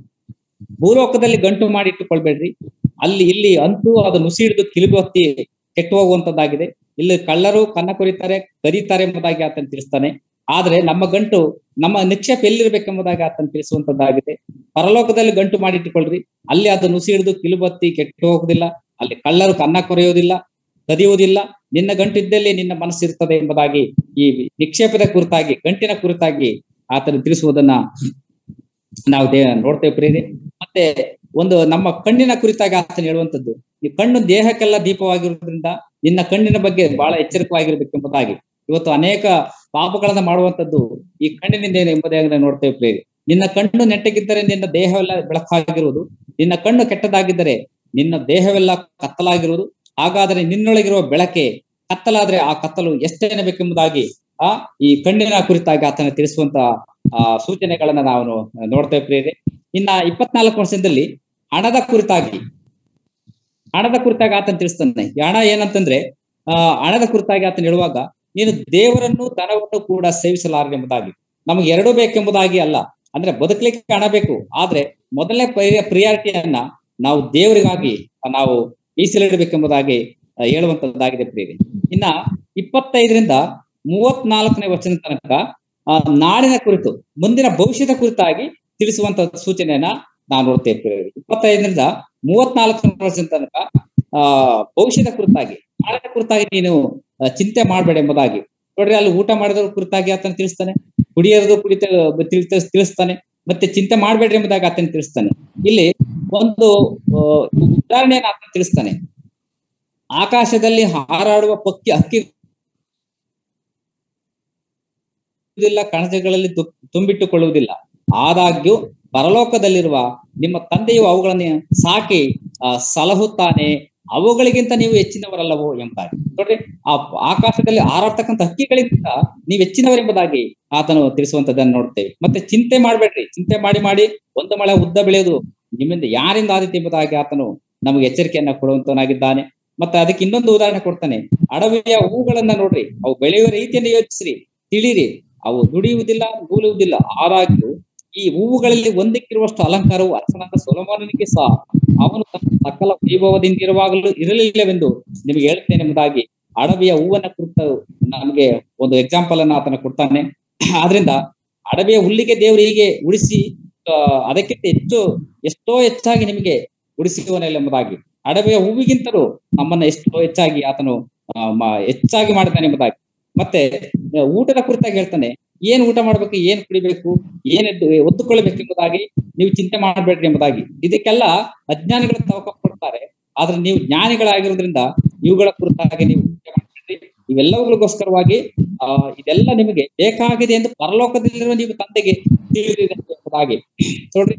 ಭೂಲೋಕದಲ್ಲಿ ಗಂಟು ಮಾಡಿ ಇಟ್ಟುಕೊಳ್ಬೇಡ್ರಿ ಅಲ್ಲಿ ಇಲ್ಲಿ ಅಂತೂ ಅದು ನುಸಿ ಹಿಡಿದು ಕಿಲಿಬು ಹೊತ್ತಿ ಕೆಟ್ಟು ಹೋಗುವಂತದ್ದಾಗಿದೆ ಇಲ್ಲಿ ಕಳ್ಳರು ಕನ್ನ ಕೊರಿತಾರೆ ಕರೀತಾರೆ ಎಂಬುದಾಗಿ ಆತನು ತಿಳಿಸ್ತಾನೆ ಆದ್ರೆ ನಮ್ಮ ಗಂಟು ನಮ್ಮ ನಿಕ್ಷೇಪ ಎಲ್ಲಿರ್ಬೇಕೆಂಬುದಾಗಿ ಆತನು ತಿಳಿಸುವಂತದ್ದಾಗಿದೆ ಪರಲೋಕದಲ್ಲಿ ಗಂಟು ಮಾಡಿಟ್ಟುಕೊಳ್ಳ್ರಿ ಅಲ್ಲಿ ಅದು ನುಸಿ ಹಿಡಿದು ಕಿಲುಬತ್ತಿ ಕೆಟ್ಟು ಹೋಗುದಿಲ್ಲ ಅಲ್ಲಿ ಕಳ್ಳರು ಕನ್ನ ಕೊರೆಯುವುದಿಲ್ಲ ಕದಿಯುವುದಿಲ್ಲ ನಿನ್ನ ಗಂಟು ಇದ್ದಲ್ಲಿ ನಿನ್ನ ಮನಸ್ಸು ಇರ್ತದೆ ಎಂಬುದಾಗಿ ಈ ನಿಕ್ಷೇಪದ ಕುರಿತಾಗಿ ಗಂಟಿನ ಕುರಿತಾಗಿ ಆತನು ತಿಳಿಸುವುದನ್ನ ನಾವು ದೇ ನೋಡ್ತೇವೆ ಪ್ರೇರಿ ಮತ್ತೆ ಒಂದು ನಮ್ಮ ಕಣ್ಣಿನ ಕುರಿತಾಗಿ ಆತನ ಹೇಳುವಂತದ್ದು ಈ ಕಣ್ಣು ದೇಹಕ್ಕೆಲ್ಲ ದೀಪವಾಗಿರುವುದರಿಂದ ನಿನ್ನ ಕಣ್ಣಿನ ಬಗ್ಗೆ ಬಹಳ ಎಚ್ಚರಿಕವಾಗಿರ್ಬೇಕೆಂಬುದಾಗಿ ಇವತ್ತು ಅನೇಕ ಪಾಪಗಳನ್ನ ಮಾಡುವಂತದ್ದು ಈ ಕಣ್ಣಿನಿಂದ ಎಂಬುದಾಗಿ ನಾವು ನೋಡ್ತೇವೆ ಪ್ರೇರಿ ನಿನ್ನ ಕಣ್ಣು ನೆಟ್ಟಗಿದ್ದರೆ ನಿನ್ನ ದೇಹವೆಲ್ಲ ಬೆಳಕಾಗಿರುವುದು ನಿನ್ನ ಕಣ್ಣು ಕೆಟ್ಟದಾಗಿದ್ದರೆ ನಿನ್ನ ದೇಹವೆಲ್ಲ ಕತ್ತಲಾಗಿರುವುದು ಹಾಗಾದರೆ ನಿನ್ನೊಳಗಿರುವ ಬೆಳಕೆ ಕತ್ತಲಾದ್ರೆ ಆ ಕತ್ತಲು ಎಷ್ಟೇನಬೇಕೆಂಬುದಾಗಿ ಆ ಈ ಕಣ್ಣಿನ ಕುರಿತಾಗಿ ಆತನ ತಿಳಿಸುವಂತ ಆ ಸೂಚನೆಗಳನ್ನ ನಾವು ನೋಡ್ತೇವೆ ಪ್ರೇರೆ ಇನ್ನ ಇಪ್ಪತ್ನಾಲ್ಕು ವರ್ಷದಲ್ಲಿ ಹಣದ ಕುರಿತಾಗಿ ಹಣದ ಕುರಿತಾಗಿ ಆತನ ತಿಳಿಸ್ತಾನೆ ಈ ಹಣ ಏನಂತಂದ್ರೆ ಆ ಹಣದ ಕುರಿತಾಗಿ ಆತನ ಹೇಳುವಾಗ ನೀನು ದೇವರನ್ನು ಧನವನ್ನು ಕೂಡ ಸೇವಿಸಲಾರೆಂಬುದಾಗಿ ನಮಗೆ ಎರಡೂ ಬೇಕೆಂಬುದಾಗಿ ಅಲ್ಲ ಅಂದ್ರೆ ಬದುಕಲಿಕ್ಕೆ ಹಣ ಬೇಕು ಆದ್ರೆ ಮೊದಲನೇ ಪ್ರಿಯಾರಿಟಿಯನ್ನ ನಾವು ದೇವರಿಗಾಗಿ ನಾವು ಮೀಸಲಿಡಬೇಕೆಂಬುದಾಗಿ ಆ, ಹೇಳುವಂತದ್ದಾಗಿದೆ ಪ್ರಿಯರೇ ಇನ್ನ ಇಪ್ಪತ್ತೈದರಿಂದ ಮೂವತ್ನಾಲ್ಕನೇ ವಚನ ತನಕ ಆ, ನಾಡಿನ ಕುರಿತು ಮುಂದಿನ ಭವಿಷ್ಯದ ಕುರಿತಾಗಿ ತಿಳಿಸುವಂತ ಸೂಚನೆಯನ್ನ ನಾವು ನೋಡ್ತೇವೆ ಪ್ರಿಯರೇ. ಇಪ್ಪತ್ತೈದರಿಂದ ಮೂವತ್ನಾಲ್ಕನೇ ವರ್ಷದ ತನಕ ಆ ಭವಿಷ್ಯದ ಕುರಿತಾಗಿ ನಾಳಿನ ಕುರಿತಾಗಿ ನೀನು ಆ, ಚಿಂತೆ ಮಾಡಬೇಡ ಎಂಬುದಾಗಿ ನೋಡ್ರಿ ಅಲ್ಲಿ ಊಟ ಮಾಡಿದವ್ರ ಕುರಿತಾಗಿ ಆತನ ತಿಳಿಸ್ತಾನೆ ಕುಡಿಯೋದು ಕುಡಿತ ತಿಳಿತ ತಿಳಿಸ್ತಾನೆ ಮತ್ತೆ ಚಿಂತೆ ಮಾಡಬೇಡ್ರಿ ಎಂಬುದಾಗಿ ಆತನ ತಿಳಿಸ್ತಾನೆ ಇಲ್ಲಿ ಒಂದು ಆ, ಉದಾಹರಣೆಯನ್ನು ಆತನ ತಿಳಿಸ್ತಾನೆ ಆಕಾಶದಲ್ಲಿ ಹಾರಾಡುವ ಪಕ್ಕಿ ಹಕ್ಕಿ ಕಣಜಗಳಲ್ಲಿ ತು- ತುಂಬಿಟ್ಟುಕೊಳ್ಳುವುದಿಲ್ಲ ಆದಾಗ್ಯೂ ಪರಲೋಕದಲ್ಲಿರುವ ನಿಮ್ಮ ತಂದೆಯು ಅವುಗಳನ್ನು ಸಾಕಿ ಆ, ಸಲಹುತ್ತಾನೆ ಅವುಗಳಿಗಿಂತ ನೀವು ಹೆಚ್ಚಿನವರಲ್ಲವೋ ಎಂಬುದಾಗಿ ನೋಡ್ರಿ ಆ ಆಕಾಶದಲ್ಲಿ ಹಾರಾಡ್ತಕ್ಕಂಥ ಹಕ್ಕಿಗಳಿಗಿಂತ ನೀವು ಹೆಚ್ಚಿನವರೆಂಬುದಾಗಿ ಆತನು ತಿಳಿಸುವಂತದನ್ನು ನೋಡ್ತೇವೆ ಮತ್ತೆ ಚಿಂತೆ ಮಾಡ್ಬೇಡ್ರಿ ಚಿಂತೆ ಮಾಡಿ ಮಾಡಿ ಒಂದು ಮಳೆ ಉದ್ದ ಬೆಳೆಯುವುದು ನಿಮ್ಮಿಂದ ಯಾರಿಂದ ಆದಿತ್ಯ ಎಂಬುದಾಗಿ ಆತನು ನಮಗೆ ಎಚ್ಚರಿಕೆಯನ್ನ ಕೊಡುವಂತವನಾಗಿದ್ದಾನೆ ಮತ್ತೆ ಅದಕ್ಕೆ ಇನ್ನೊಂದು ಉದಾಹರಣೆ ಕೊಡ್ತಾನೆ ಅಡವಿಯ ಹೂಗಳನ್ನ ನೋಡ್ರಿ ಅವು ಬೆಳೆಯುವ ರೀತಿಯನ್ನು ಯೋಚಿಸ್ರಿ ತಿಳಿರಿ ಅವು ದುಡಿಯುವುದಿಲ್ಲ ನೂಲುವುದಿಲ್ಲ ಆದಾಗ್ಯೂ ಈ ಹೂವುಗಳಲ್ಲಿ ಒಂದಕ್ಕಿರುವಷ್ಟು ಅಲಂಕಾರವು ಅರಸನಾದ ಸೊಲೊಮೋನನಿಗೆ ಸಹ ಅವನು ತನ್ನ ಸಕಲ ವೈಭವದಿಂದ ಇರುವಾಗಲೂ ಇರಲಿಲ್ಲವೆಂದು ನಿಮಗೆ ಹೇಳ್ತೇನೆ ಎಂಬುದಾಗಿ ಅಡವಿಯ ಹೂವನ್ನ ಕುರಿತು ನಮಗೆ ಒಂದು ಎಕ್ಸಾಂಪಲ್ ಅನ್ನ ಆತನ ಕೊಡ್ತಾನೆ ಆದ್ರಿಂದ ಅಡವಿಯ ಹುಲ್ಲಿಗೆ ದೇವರು ಹೀಗೆ ಉಳಿಸಿ ಆ, ಅದಕ್ಕಿಂತ ಹೆಚ್ಚು ಎಷ್ಟೋ ಹೆಚ್ಚಾಗಿ ನಿಮಗೆ ಉಳಿಸುವನಿಲ್ಲ ಎಂಬುದಾಗಿ ಅಡವಿಯ ಹೂವಿಗಿಂತಲೂ ನಮ್ಮನ್ನ ಎಷ್ಟೋ ಹೆಚ್ಚಾಗಿ ಆತನು ಆ, ಮ- ಹೆಚ್ಚಾಗಿ ಮಾಡ್ತಾನೆ ಎಂಬುದಾಗಿ ಮತ್ತೆ ಆ, ಊಟದ ಕುರಿತಾಗಿ ಹೇಳ್ತಾನೆ ಏನ್ ಊಟ ಮಾಡ್ಬೇಕು ಏನ್ ಕುಡಿಬೇಕು ಏನ್ ಎದ್ದು ಒತ್ತುಕೊಳ್ಬೇಕು ಎಂಬುದಾಗಿ ನೀವು ಚಿಂತೆ ಮಾಡಬೇಡ್ರಿ ಎಂಬುದಾಗಿ ಇದಕ್ಕೆಲ್ಲ ಅಜ್ಞಾನಿಗಳ ತವಕ ಕೊಡ್ತಾರೆ ಆದ್ರೆ ನೀವು ಜ್ಞಾನಿಗಳಾಗಿರೋದ್ರಿಂದ ಇವುಗಳ ಕುರಿತಾಗಿ ನೀವು ಚಿಂತೆ ಮಾಡಬೇಡ್ರಿ ಇವೆಲ್ಲವುಗಳಿಗೋಸ್ಕರವಾಗಿ ಆ ಇದೆಲ್ಲ ನಿಮಗೆ ಬೇಕಾಗಿದೆ ಎಂದು ಪರಲೋಕದಲ್ಲಿರುವ ನೀವು ತಂದೆಗೆ ತಿಳಿದಿದೆ ಎಂಬುದಾಗಿ ನೋಡ್ರಿ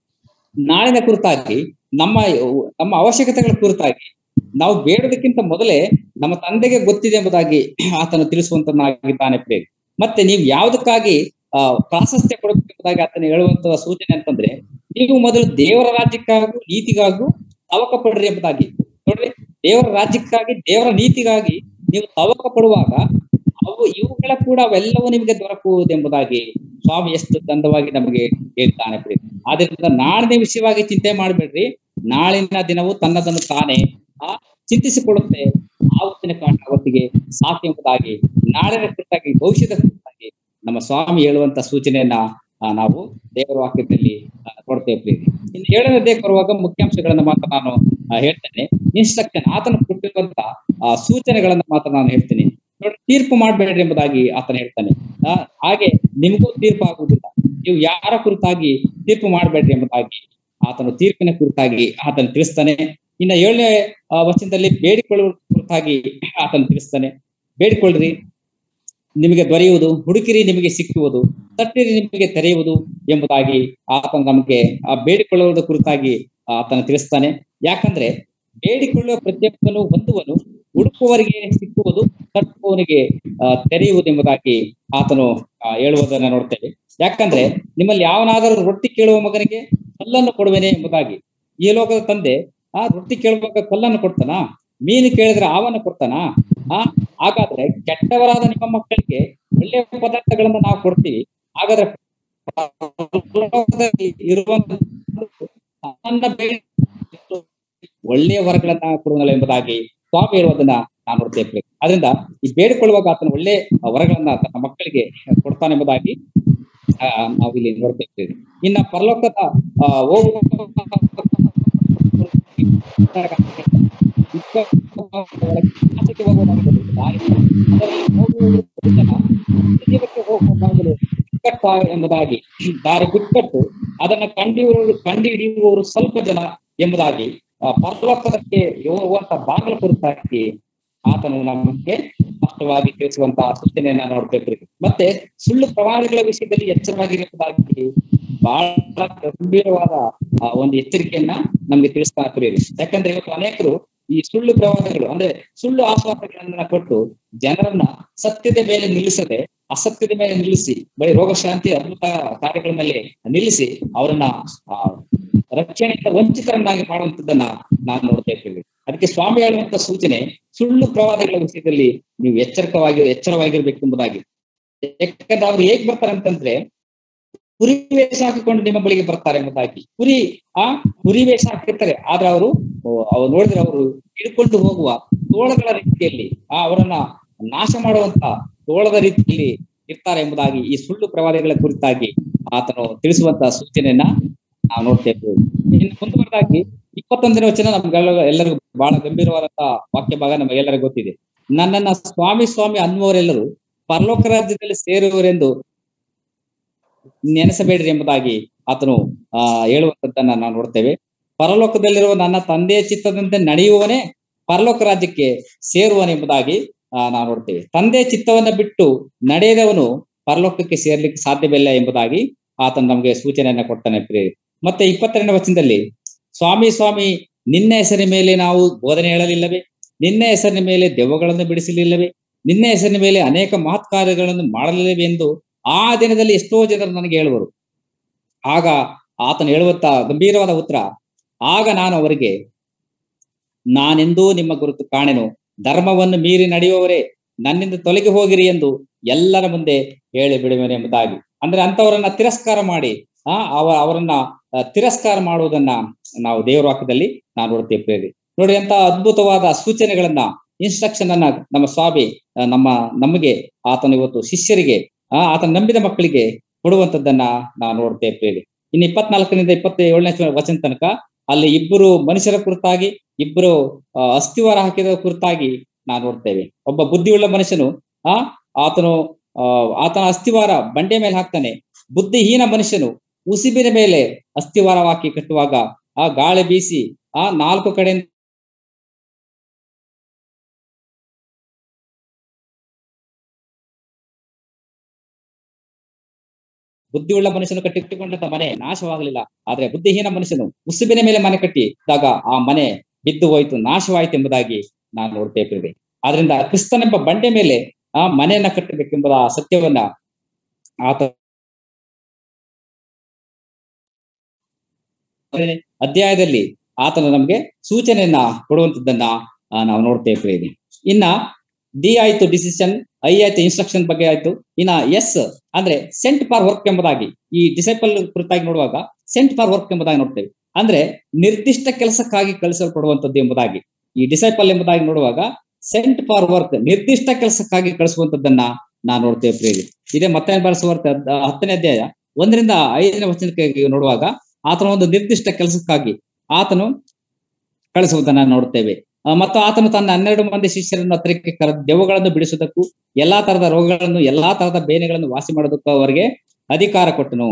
ನಾಳಿನ ಕುರಿತಾಗಿ ನಮ್ಮ ನಮ್ಮ ಅವಶ್ಯಕತೆಗಳ ಕುರಿತಾಗಿ ನಾವು ಬೇಡೋದಕ್ಕಿಂತ ಮೊದಲೇ ನಮ್ಮ ತಂದೆಗೆ ಗೊತ್ತಿದೆ ಎಂಬುದಾಗಿ ಆತನು ತಿಳಿಸುವಂತನಾಗಿದ್ದಾನೆ ಪ್ರೇಮ್ ಮತ್ತೆ ನೀವು ಯಾವುದಕ್ಕಾಗಿ ಆ ಪ್ರಾಶಸ್ತ್ಯ ಕೊಡಬೇಕೆಂಬುದಾಗಿ ಆತನು ಹೇಳುವಂತ ಸೂಚನೆ ಅಂತಂದ್ರೆ ನೀವು ಮೊದಲು ದೇವರ ರಾಜ್ಯಕ್ಕಾಗೂ ನೀತಿಗಾಗೂ ತವಕ ಪಡ್ರಿ ಎಂಬುದಾಗಿ ನೋಡ್ರಿ ದೇವರ ರಾಜ್ಯಕ್ಕಾಗಿ ದೇವರ ನೀತಿಗಾಗಿ ನೀವು ತವಕ ಪಡುವಾಗ ಅವು ಇವುಗಳ ಕೂಡ ಅವೆಲ್ಲವೂ ನಿಮಗೆ ದೊರಕುವುದೆಂಬುದಾಗಿ ಸ್ವಾಮಿ ಎಷ್ಟು ಚಂದವಾಗಿ ನಮಗೆ ಹೇಳ್ತಾನೆ ಪ್ರೀತಿ ಆದ್ರಿಂದ ನಾಳಿನ ವಿಷಯವಾಗಿ ಚಿಂತೆ ಮಾಡಬೇಡ್ರಿ ನಾಳಿನ ದಿನವು ತನ್ನದನ್ನು ತಾನೇ ಆ ಚಿಂತಿಸಿಕೊಳ್ಳುತ್ತೆ ಆವತ್ತಿನ ಕಾರಣ ಅವತ್ತಿಗೆ ಸಾಕು ಎಂಬುದಾಗಿ ನಾಳಿನ ಕುರಿತಾಗಿ ಭವಿಷ್ಯದ ಕುರಿತಾಗಿ ನಮ್ಮ ಸ್ವಾಮಿ ಹೇಳುವಂತ ಸೂಚನೆಯನ್ನ ಆ, ನಾವು ದೇವರ ವಾಕ್ಯದಲ್ಲಿ ಆ, ನೋಡ್ತೇವೆ ಪ್ರೀತಿ ಇನ್ನು ಏಳನೇ ದೇಹ ಬರುವಾಗ ಮುಖ್ಯಾಂಶಗಳನ್ನ ಮಾತ್ರ ನಾನು ಆ, ಹೇಳ್ತೇನೆ ಇನ್ಸ್ಟ್ರಕ್ಷನ್ ಆತನು ಕೊಟ್ಟಿರುವಂತ ಆ, ಸೂಚನೆಗಳನ್ನ ಮಾತ್ರ ನಾನು ಹೇಳ್ತೀನಿ ನೋಡಿ ತೀರ್ಪು ಮಾಡಬೇಡ್ರಿ ಎಂಬುದಾಗಿ ಆತನ ಹೇಳ್ತಾನೆ ಆ, ಹಾಗೆ ನಿಮಗೂ ತೀರ್ಪು ಆಗುವುದಿಲ್ಲ ನೀವು ಯಾರ ಕುರಿತಾಗಿ ತೀರ್ಪು ಮಾಡಬೇಡ್ರಿ ಎಂಬುದಾಗಿ ಆತನು ತೀರ್ಪಿನ ಕುರಿತಾಗಿ ಆತನು ತಿಳಿಸ್ತಾನೆ ಇನ್ನ ಏಳನೇ ಆ, ವಚನದಲ್ಲಿ ಬೇಡಿಕೊಳ್ಳುವ ಕುರಿತಾಗಿ ಆತನು ತಿಳಿಸ್ತಾನೆ ಬೇಡಿಕೊಳ್ಳ್ರಿ ನಿಮಗೆ ದೊರೆಯುವುದು ಹುಡುಕಿರಿ ನಿಮಗೆ ಸಿಕ್ಕುವುದು ತಟ್ಟಿರಿ ನಿಮಗೆ ತೆರೆಯುವುದು ಎಂಬುದಾಗಿ ಆತನು ನಮಗೆ ಆ ಬೇಡಿಕೊಳ್ಳುವುದ ಕುರಿತಾಗಿ ಆತನು ತಿಳಿಸ್ತಾನೆ ಯಾಕಂದ್ರೆ ಬೇಡಿಕೊಳ್ಳುವ ಪ್ರತಿಯೊಬ್ಬನು ಹೊಂದುವನು ಹುಡುಕುವವರಿಗೆ ಸಿಕ್ಕುವುದು ತಟ್ಟುವವನಿಗೆ ಆ, ತೆರೆಯುವುದು ಎಂಬುದಾಗಿ ಆತನು ಆ, ಹೇಳುವುದನ್ನ ನೋಡ್ತೇವೆ ಯಾಕಂದ್ರೆ ನಿಮ್ಮಲ್ಲಿ ಯಾವನಾದರೂ ರೊಟ್ಟಿ ಕೇಳುವ ಮಗನಿಗೆ ಕಲ್ಲನ್ನು ಕೊಡುವೆನೆ ಎಂಬುದಾಗಿ ಈ ಲೋಕದ ತಂದೆ ಆ ರೊಟ್ಟಿ ಕೇಳುವಾಗ ಕಲ್ಲನ್ನು ಕೊಡ್ತಾನ ಮೀನು ಕೇಳಿದ್ರೆ ಆವನ್ನು ಕೊಡ್ತಾನ ಆ ಹಾಗಾದ್ರೆ ಕೆಟ್ಟವರಾದ ನಿಮ್ಮ ಮಕ್ಕಳಿಗೆ ಒಳ್ಳೆಯ ಪದಾರ್ಥಗಳನ್ನ ನಾವು ಕೊಡ್ತೀವಿ ಹಾಗಾದ್ರೆ ಪರಲೋಕದಲ್ಲಿ ಇರುವಂತ ನನ್ನ ಬೇಡ ಒಳ್ಳೆಯ ವರಗಳನ್ನ ಕೊಡುವಲ್ಲ ಎಂಬುದಾಗಿ ಸ್ವಾಮಿ ಹೇಳುವುದನ್ನ ನಾನು ನೋಡ್ತೇವೆ ಅದರಿಂದ ಈ ಬೇಡಿಕೊಳ್ಳುವಾಗ ಆತನ ಒಳ್ಳೆ ವರಗಳನ್ನ ತನ್ನ ಮಕ್ಕಳಿಗೆ ಕೊಡ್ತಾನೆ ಎಂಬುದಾಗಿ ಆ, ನಾವು ಇಲ್ಲಿ ನೋಡ್ತೇವೆ ಇನ್ನ ಪರಲೋಕದ ಆ, ಹೋಗುವ ವಿಶ್ವಾಸಕ್ಕೆ ಹೋಗುವ ಮಾರ್ಗದಲ್ಲಿ ದಾರಿ ಅದರಲ್ಲಿ ಹೋಗುವುದು ಬಹುಜನ ಜೀವಕ್ಕೆ ಹೋಗುವ ಮಾರ್ಗಗಳು ಬಿಕ್ಕಟ್ಟ ಎಂಬುದಾಗಿ ದಾರಿ ಬಿಕ್ಕಟ್ಟು ಅದನ್ನ ಕಂಡುಹಿಡಿಯುವವರು ಕಂಡುಹಿಡಿಯುವವರು ಸ್ವಲ್ಪ ಜನ ಎಂಬುದಾಗಿ ಆ, ಪರಲೋಕದಕ್ಕೆ ಹೋಗುವಂತ ಬಾಗಿಲ ಕುರಿತಾಗಿ ಆತನು ನಮಗೆ ಸ್ಪಷ್ಟವಾಗಿ ತಿಳಿಸುವಂತಹ ಸೂಚನೆಯನ್ನ ನೋಡ್ಬೇಕ್ರಿ ಮತ್ತೆ ಸುಳ್ಳು ಪ್ರವಾದಿಗಳ ವಿಷಯದಲ್ಲಿ ಎಚ್ಚರವಾಗಿರುವುದಾಗಿ ಬಹಳ ಗಂಭೀರವಾದ ಆ, ಒಂದು ಎಚ್ಚರಿಕೆಯನ್ನ ನಮ್ಗೆ ತಿಳಿಸ್ತಾ ಇರ್ತೀರಿ ಯಾಕಂದ್ರೆ ಇವತ್ತು ಅನೇಕರು ಈ ಸುಳ್ಳು ಪ್ರವಾದಗಳು ಅಂದ್ರೆ ಸುಳ್ಳು ಆಶ್ವಾಸಗಳನ್ನ ಕೊಟ್ಟು ಜನರನ್ನ ಸತ್ಯದ ಮೇಲೆ ನಿಲ್ಲಿಸದೆ ಅಸತ್ಯದ ಮೇಲೆ ನಿಲ್ಲಿಸಿ ಬರೀ ರೋಗ ಶಾಂತಿ ಅದ್ಭುತ ಕಾರ್ಯಗಳ ಮೇಲೆ ನಿಲ್ಲಿಸಿ ಅವರನ್ನ ಆ ರಕ್ಷಣೆಯಿಂದ ವಂಚಿತರನ್ನಾಗಿ ಮಾಡುವಂತದ್ದನ್ನ ನಾವು ನೋಡ್ತಾ ಇರ್ತೀವಿ ಅದಕ್ಕೆ ಸ್ವಾಮಿ ಹೇಳುವಂತ ಸೂಚನೆ ಸುಳ್ಳು ಪ್ರವಾದಗಳ ವಿಷಯದಲ್ಲಿ ನೀವು ಎಚ್ಚರಿಕವಾಗಿ ಎಚ್ಚರವಾಗಿರ್ಬೇಕೆಂಬುದಾಗಿ ಯಾಕಂದ್ರೆ ಅವ್ರು ಹೇಗ್ ಬರ್ತಾರೆ ಅಂತಂದ್ರೆ ಕುರಿ ವೇಷ ಹಾಕಿಕೊಂಡು ನಿಮ್ಮ ಬಳಿಗೆ ಬರ್ತಾರೆ ಎಂಬುದಾಗಿ ಕುರಿ ಆ ಕುರಿ ವೇಷ ಹಾಕಿರ್ತಾರೆ ಆದ್ರೆ ಅವರು ಅವ್ರು ನೋಡಿದ್ರೆ ಅವರು ಹಿಡ್ಕೊಂಡು ಹೋಗುವ ತೋಳಗಳ ರೀತಿಯಲ್ಲಿ ಆ ಅವರನ್ನ ನಾಶ ಮಾಡುವಂತ ತೋಳದ ರೀತಿಯಲ್ಲಿ ಇರ್ತಾರೆ ಎಂಬುದಾಗಿ ಈ ಸುಳ್ಳು ಪ್ರವಾದಿಗಳ ಕುರಿತಾಗಿ ಆತನು ತಿಳಿಸುವಂತ ಸೂಚನೆಯನ್ನ ನಾವು ನೋಡ್ತೇವೆ ಇನ್ನು ಮುಂದುವರೆದಾಗಿ ಇಪ್ಪತ್ತೊಂದನೇ ವಚನ ನಮ್ಗೆಲ್ಲ ಎಲ್ಲರಿಗೂ ಬಹಳ ಗಂಭೀರವಾದಂತಹ ವಾಕ್ಯ ಭಾಗ ನಮಗೆಲ್ಲರಿಗೂ ಗೊತ್ತಿದೆ ನನ್ನನ್ನ ಸ್ವಾಮಿ ಸ್ವಾಮಿ ಅನ್ನುವರೆಲ್ಲರೂ ಪರಲೋಕ ರಾಜ್ಯದಲ್ಲಿ ಸೇರುವರೆಂದು ನೆನೆಸಬೇಡ್ರಿ ಎಂಬುದಾಗಿ ಆತನು ಆ ಹೇಳುವಂತದ್ದನ್ನ ನಾವು ನೋಡ್ತೇವೆ ಪರಲೋಕದಲ್ಲಿರುವ ನನ್ನ ತಂದೆಯ ಚಿತ್ತದಂತೆ ನಡೆಯುವವನೇ ಪರಲೋಕ ರಾಜ್ಯಕ್ಕೆ ಸೇರುವನೆಂಬುದಾಗಿ ಆ ನಾವು ನೋಡ್ತೇವೆ ತಂದೆಯ ಚಿತ್ತವನ್ನ ಬಿಟ್ಟು ನಡೆಯದವನು ಪರಲೋಕಕ್ಕೆ ಸೇರ್ಲಿಕ್ಕೆ ಸಾಧ್ಯವಿಲ್ಲ ಎಂಬುದಾಗಿ ಆತನು ನಮಗೆ ಸೂಚನೆಯನ್ನ ಕೊಡ್ತಾನೆ ಪ್ರಿಯ ಮತ್ತೆ ಇಪ್ಪತ್ತೆರಡನೇ ವಚನದಲ್ಲಿ ಸ್ವಾಮಿ ಸ್ವಾಮಿ ನಿನ್ನ ಹೆಸರಿನ ಮೇಲೆ ನಾವು ಬೋಧನೆ ಹೇಳಲಿಲ್ಲವೇ ನಿನ್ನ ಹೆಸರಿನ ಮೇಲೆ ದೆವ್ವಗಳನ್ನು ಬಿಡಿಸಲಿಲ್ಲವೇ ನಿನ್ನ ಹೆಸರಿನ ಮೇಲೆ ಅನೇಕ ಮಹತ್ ಕಾರ್ಯಗಳನ್ನು ಮಾಡಲಿಲ್ಲವೇ ಎಂದು ಆ ದಿನದಲ್ಲಿ ಎಷ್ಟೋ ಜನರು ನನಗೆ ಹೇಳುವರು ಆಗ ಆತನು ಹೇಳುವಂತ ಗಂಭೀರವಾದ ಉತ್ತರ ಆಗ ನಾನು ಅವರಿಗೆ ನಾನೆಂದೂ ನಿಮ್ಮ ಗುರುತು ಕಾಣೆನು ಧರ್ಮವನ್ನು ಮೀರಿ ನಡೆಯುವವರೇ ನನ್ನಿಂದ ತೊಲಗಿ ಹೋಗಿರಿ ಎಂದು ಎಲ್ಲರ ಮುಂದೆ ಹೇಳಿ ಬಿಡುವೆನು ಎಂಬುದಾಗಿ ಅಂದ್ರೆ ಅಂತವರನ್ನ ತಿರಸ್ಕಾರ ಮಾಡಿ ಆ ಅವ ಅವರನ್ನ ಆ, ತಿರಸ್ಕಾರ ಮಾಡುವುದನ್ನ ನಾವು ದೇವರ ವಾಕ್ಯದಲ್ಲಿ ನಾವು ನೋಡ್ತೇವೆ ಪ್ರೇರಿ ನೋಡಿ ಅಂತ ಅದ್ಭುತವಾದ ಸೂಚನೆಗಳನ್ನ ಇನ್ಸ್ಟ್ರಕ್ಷನ್ ಅನ್ನ ನಮ್ಮ ಸ್ವಾಮಿ ಆ, ನಮ್ಮ ನಮಗೆ ಆತನು ಇವತ್ತು ಶಿಷ್ಯರಿಗೆ ಆ ಆತನ ನಂಬಿದ ಮಕ್ಕಳಿಗೆ ಕೊಡುವಂತದ್ದನ್ನ ನಾವು ನೋಡ್ತೇವೆ ಪ್ರೇರಿ ಇನ್ನು ಇಪ್ಪತ್ನಾಲ್ಕರಿಂದ ಇಪ್ಪತ್ತ ಏಳನೇ ವಚನ ತನಕ ಅಲ್ಲಿ ಇಬ್ಬರು ಮನುಷ್ಯರ ಕುರಿತಾಗಿ ಇಬ್ಬರು ಆ, ಅಸ್ಥಿವಾರ ಹಾಕಿದ ಕುರಿತಾಗಿ ನಾವು ನೋಡ್ತೇವೆ ಒಬ್ಬ ಬುದ್ಧಿಯುಳ್ಳ ಮನುಷ್ಯನು ಆ ಆತನು ಆ ಆತನ ಅಸ್ಥಿವಾರ ಬಂಡೆ ಮೇಲೆ ಹಾಕ್ತಾನೆ ಬುದ್ಧಿಹೀನ ಮನುಷ್ಯನು ಉಸಿಬಿನ ಮೇಲೆ ಅಸ್ಥಿವಾರ ಹಾಕಿ ಕಟ್ಟುವಾಗ ಆ ಗಾಳಿ ಬೀಸಿ ಆ ನಾಲ್ಕು ಕಡೆಯಿಂದ ಬುದ್ಧಿಯುಳ್ಳ ಮನುಷ್ಯನು ಕಟ್ಟಿಟ್ಟುಕೊಂಡಂತ ಮನೆ ನಾಶವಾಗಲಿಲ್ಲ ಆದ್ರೆ ಬುದ್ಧಿಹೀನ ಮನುಷ್ಯನು ಉಸುಬಿನ ಮೇಲೆ ಮನೆ ಕಟ್ಟಿದಾಗ ಆ ಮನೆ ಬಿದ್ದು ಹೋಯ್ತು ನಾಶವಾಯಿತು ಎಂಬುದಾಗಿ ನಾನು ನೋಡ್ತೇವೆ ಆದ್ರಿಂದ ಕ್ರಿಸ್ತನೆಂಬ ಬಂಡೆ ಮೇಲೆ ಆ ಮನೆಯನ್ನ ಕಟ್ಟಬೇಕೆಂಬುದ ಸತ್ಯವನ್ನ ಆತ ಅಧ್ಯಾಯದಲ್ಲಿ ಆತನು ನಮ್ಗೆ ಸೂಚನೆಯನ್ನ ಕೊಡುವಂತದ್ದನ್ನ ಆ, ನಾವು ನೋಡ್ತೇವೆ ಪ್ರೇರಿ ಇನ್ನ ಡಿ ಆಯ್ತು ಡಿಸಿಷನ್ ಐ ಆಯ್ತು ಇನ್ಸ್ಟ್ರಕ್ಷನ್ ಬಗ್ಗೆ ಆಯ್ತು ಇನ್ನ ಎಸ್ ಅಂದ್ರೆ ಸೆಂಟ್ ಫಾರ್ ವರ್ಕ್ ಎಂಬುದಾಗಿ ಈ ಡಿಸೈಪಲ್ ಕುರಿತಾಗಿ ನೋಡುವಾಗ ಸೆಂಟ್ ಫಾರ್ ವರ್ಕ್ ಎಂಬುದಾಗಿ ನೋಡ್ತೇವೆ ಅಂದ್ರೆ ನಿರ್ದಿಷ್ಟ ಕೆಲಸಕ್ಕಾಗಿ ಕಳಿಸಲ್ಪಡುವಂತದ್ದು ಎಂಬುದಾಗಿ ಈ ಡಿಸೈಪಲ್ ಎಂಬುದಾಗಿ ನೋಡುವಾಗ ಸೆಂಟ್ ಫಾರ್ ವರ್ಕ್ ನಿರ್ದಿಷ್ಟ ಕೆಲಸಕ್ಕಾಗಿ ಕಳಿಸುವಂತದ್ದನ್ನ ನಾವು ನೋಡ್ತೇವೆ ಪ್ರೇರಿ ಇದೇ ಮತ್ತೆ ಬಳಸುವಂತ ಹತ್ತನೇ ಅಧ್ಯಾಯ ಒಂದರಿಂದ ಐದನೇ ವಚನಕ್ಕೆ ನೋಡುವಾಗ ಆತನ ಒಂದು ನಿರ್ದಿಷ್ಟ ಕೆಲಸಕ್ಕಾಗಿ ಆತನು ಕಳಿಸುವುದನ್ನ ನೋಡ್ತೇವೆ ಆ, ಮತ್ತು ಆತನು ತನ್ನ ಹನ್ನೆರಡು ಮಂದಿ ಶಿಷ್ಯರನ್ನು ಹತ್ತಿರಕ್ಕೆ ಕರ ದೆವ್ವಗಳನ್ನು ಬಿಡಿಸುವುದಕ್ಕೂ ಎಲ್ಲಾ ತರದ ರೋಗಗಳನ್ನು ಎಲ್ಲಾ ತರದ ಬೇನೆಗಳನ್ನು ವಾಸಿ ಮಾಡೋದಕ್ಕೂ ಅವರಿಗೆ ಅಧಿಕಾರ ಕೊಟ್ಟನು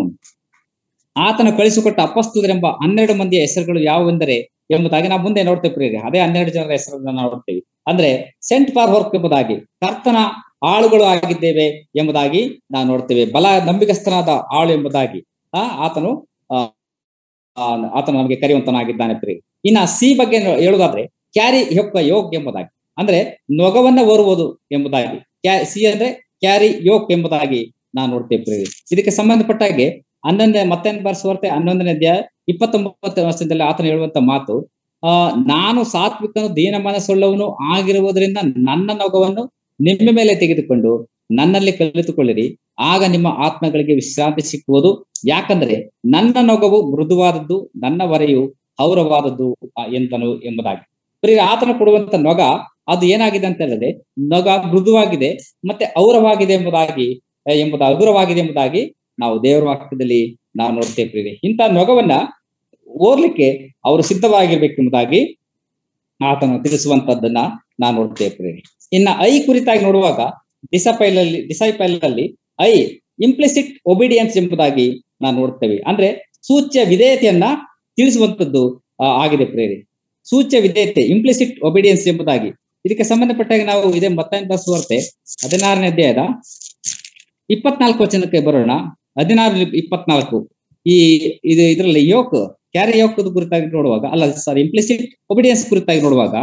ಆತನು ಕಳಿಸಿಕೊಟ್ಟ ಅಪಸ್ತುದರೆಂಬ ಹನ್ನೆರಡು ಮಂದಿಯ ಹೆಸರುಗಳು ಯಾವುವೆಂದರೆ ಎಂಬುದಾಗಿ ನಾವು ಮುಂದೆ ನೋಡ್ತೇವೆ ಪ್ರಿಯರೇ. ಅದೇ ಹನ್ನೆರಡು ಜನರ ಹೆಸರನ್ನ ನಾವು ನೋಡ್ತೇವೆ ಅಂದ್ರೆ ಸೆಂಟ್ ಫಾರ್ ವರ್ಕ್ ಎಂಬುದಾಗಿ ಕರ್ತನ ಆಳುಗಳು ಆಗಿದ್ದೇವೆ ಎಂಬುದಾಗಿ ನಾವು ನೋಡ್ತೇವೆ ಬಲ ನಂಬಿಕಸ್ಥನಾದ ಆಳು ಎಂಬುದಾಗಿ ಆ ಆತನು ಆ ಆ, ಆತನು ನಮಗೆ ಕರೆಯುವಂತನಾಗಿದ್ದಾನೆ ಪ್ರಿಯ ಇನ್ನ ಸಿ ಬಗ್ಗೆ ನೋ- ಹೇಳುವುದಾದ್ರೆ ಕ್ಯಾರಿ ಯೋಗ ಯೋಗ್ ಎಂಬುದಾಗಿ ಅಂದ್ರೆ ನೊಗವನ್ನ ಓರುವುದು ಎಂಬುದಾಗಿ ಕ್ಯಾ ಸಿ ಅಂದ್ರೆ ಕ್ಯಾರಿ ಯೋಕ್ ಎಂಬುದಾಗಿ ನಾವು ನೋಡ್ತೇವೆ ಪ್ರಿಯ ಇದಕ್ಕೆ ಸಂಬಂಧಪಟ್ಟ ಹಾಗೆ ಹನ್ನೊಂದನೇ ಮತ್ತೆ ಬರ್ಸುವರ್ತೆ ಹನ್ನೊಂದನೇ ಅಧ್ಯಾಯ ಇಪ್ಪತ್ತೊಂಬತ್ತು ವರ್ಷದಲ್ಲಿ ಆತನು ಹೇಳುವಂತ ಮಾತು ಆ ನಾನು ಸಾತ್ವಿಕನು ದೀನ ಮನಸ್ಸುಳ್ಳವನು ಆಗಿರುವುದರಿಂದ ನನ್ನ ನೊಗವನ್ನು ನಿಮ್ಮ ಮೇಲೆ ತೆಗೆದುಕೊಂಡು ನನ್ನಲ್ಲಿ ಕಲಿತುಕೊಳ್ಳಿರಿ ಆಗ ನಿಮ್ಮ ಆತ್ಮಗಳಿಗೆ ವಿಶ್ರಾಂತಿ ಸಿಕ್ಕುವುದು ಯಾಕಂದ್ರೆ ನನ್ನ ನೊಗವು ಮೃದುವಾದದ್ದು ನನ್ನ ಹೊರೆಯು ಹೌರವಾದದ್ದು ಆ, ಎಂದನು ಎಂಬುದಾಗಿ ಪ್ರಿಯ ಆತನ ಕೊಡುವಂತ ನೊಗ ಅದು ಏನಾಗಿದೆ ಅಂತ ಹೇಳಿದ್ರೆ ನೊಗ ಮೃದುವಾಗಿದೆ ಮತ್ತೆ ಔರವಾಗಿದೆ ಎಂಬುದಾಗಿ ಆ, ಎಂಬುದ ಹಗುರವಾಗಿದೆ ಎಂಬುದಾಗಿ ನಾವು ದೇವರ ವಾಕ್ಯದಲ್ಲಿ ನಾವು ನೋಡ್ತೇವೆ ಪ್ರಿಯರೇ. ಇಂಥ ನೊಗವನ್ನ ಓರ್ಲಿಕ್ಕೆ ಅವರು ಸಿದ್ಧವಾಗಿರ್ಬೇಕೆಂಬುದಾಗಿ ಆತನು ತಿಳಿಸುವಂತದ್ದನ್ನ ನಾವು ನೋಡ್ತೇವೆ ಪ್ರಿಯರೇ. ಇನ್ನ ಐ ಕುರಿತಾಗಿ ನೋಡುವಾಗ ಡಿಸಪೈಲ್ ಅಲ್ಲಿ ಡಿಸೈಪೈಲ್ ಅಲ್ಲಿ ಐ ಇಂಪ್ಲಿಸಿಟ್ ಒಬಿಡಿಯನ್ಸ್ ಎಂಬುದಾಗಿ ನಾವು ನೋಡ್ತೇವೆ ಅಂದ್ರೆ ಸೂಚ್ಯ ವಿಧೇಯತೆಯನ್ನ ತಿಳಿಸುವಂತದ್ದು ಆ, ಆಗಿದೆ ಪ್ರೇರಿ ಸೂಚ್ಯ ವಿಧೇಯತೆ ಇಂಪ್ಲಿಸಿಟ್ ಒಬಿಡಿಯನ್ಸ್ ಎಂಬುದಾಗಿ ಇದಕ್ಕೆ ಸಂಬಂಧಪಟ್ಟಾಗ ನಾವು ಇದೇ ಮತ್ತಾಯನ ಸುವಾರ್ತೆ ಹದಿನಾರನೇ ಅಧ್ಯಾಯದ ಇಪ್ಪತ್ನಾಲ್ಕು ವಚನಕ್ಕೆ ಬರೋಣ ಹದಿನಾರು ಇಪ್ಪತ್ನಾಲ್ಕು ಈ ಇದು ಇದರಲ್ಲಿ ಯೋಕ್ ಕ್ಯಾರಿ ಯೋಕದ ಕುರಿತಾಗಿ ನೋಡುವಾಗ ಅಲ್ಲ ಸಾರಿ ಇಂಪ್ಲಿಸಿಟ್ ಒಬಿಡಿಯನ್ಸ್ ಕುರಿತಾಗಿ ನೋಡುವಾಗ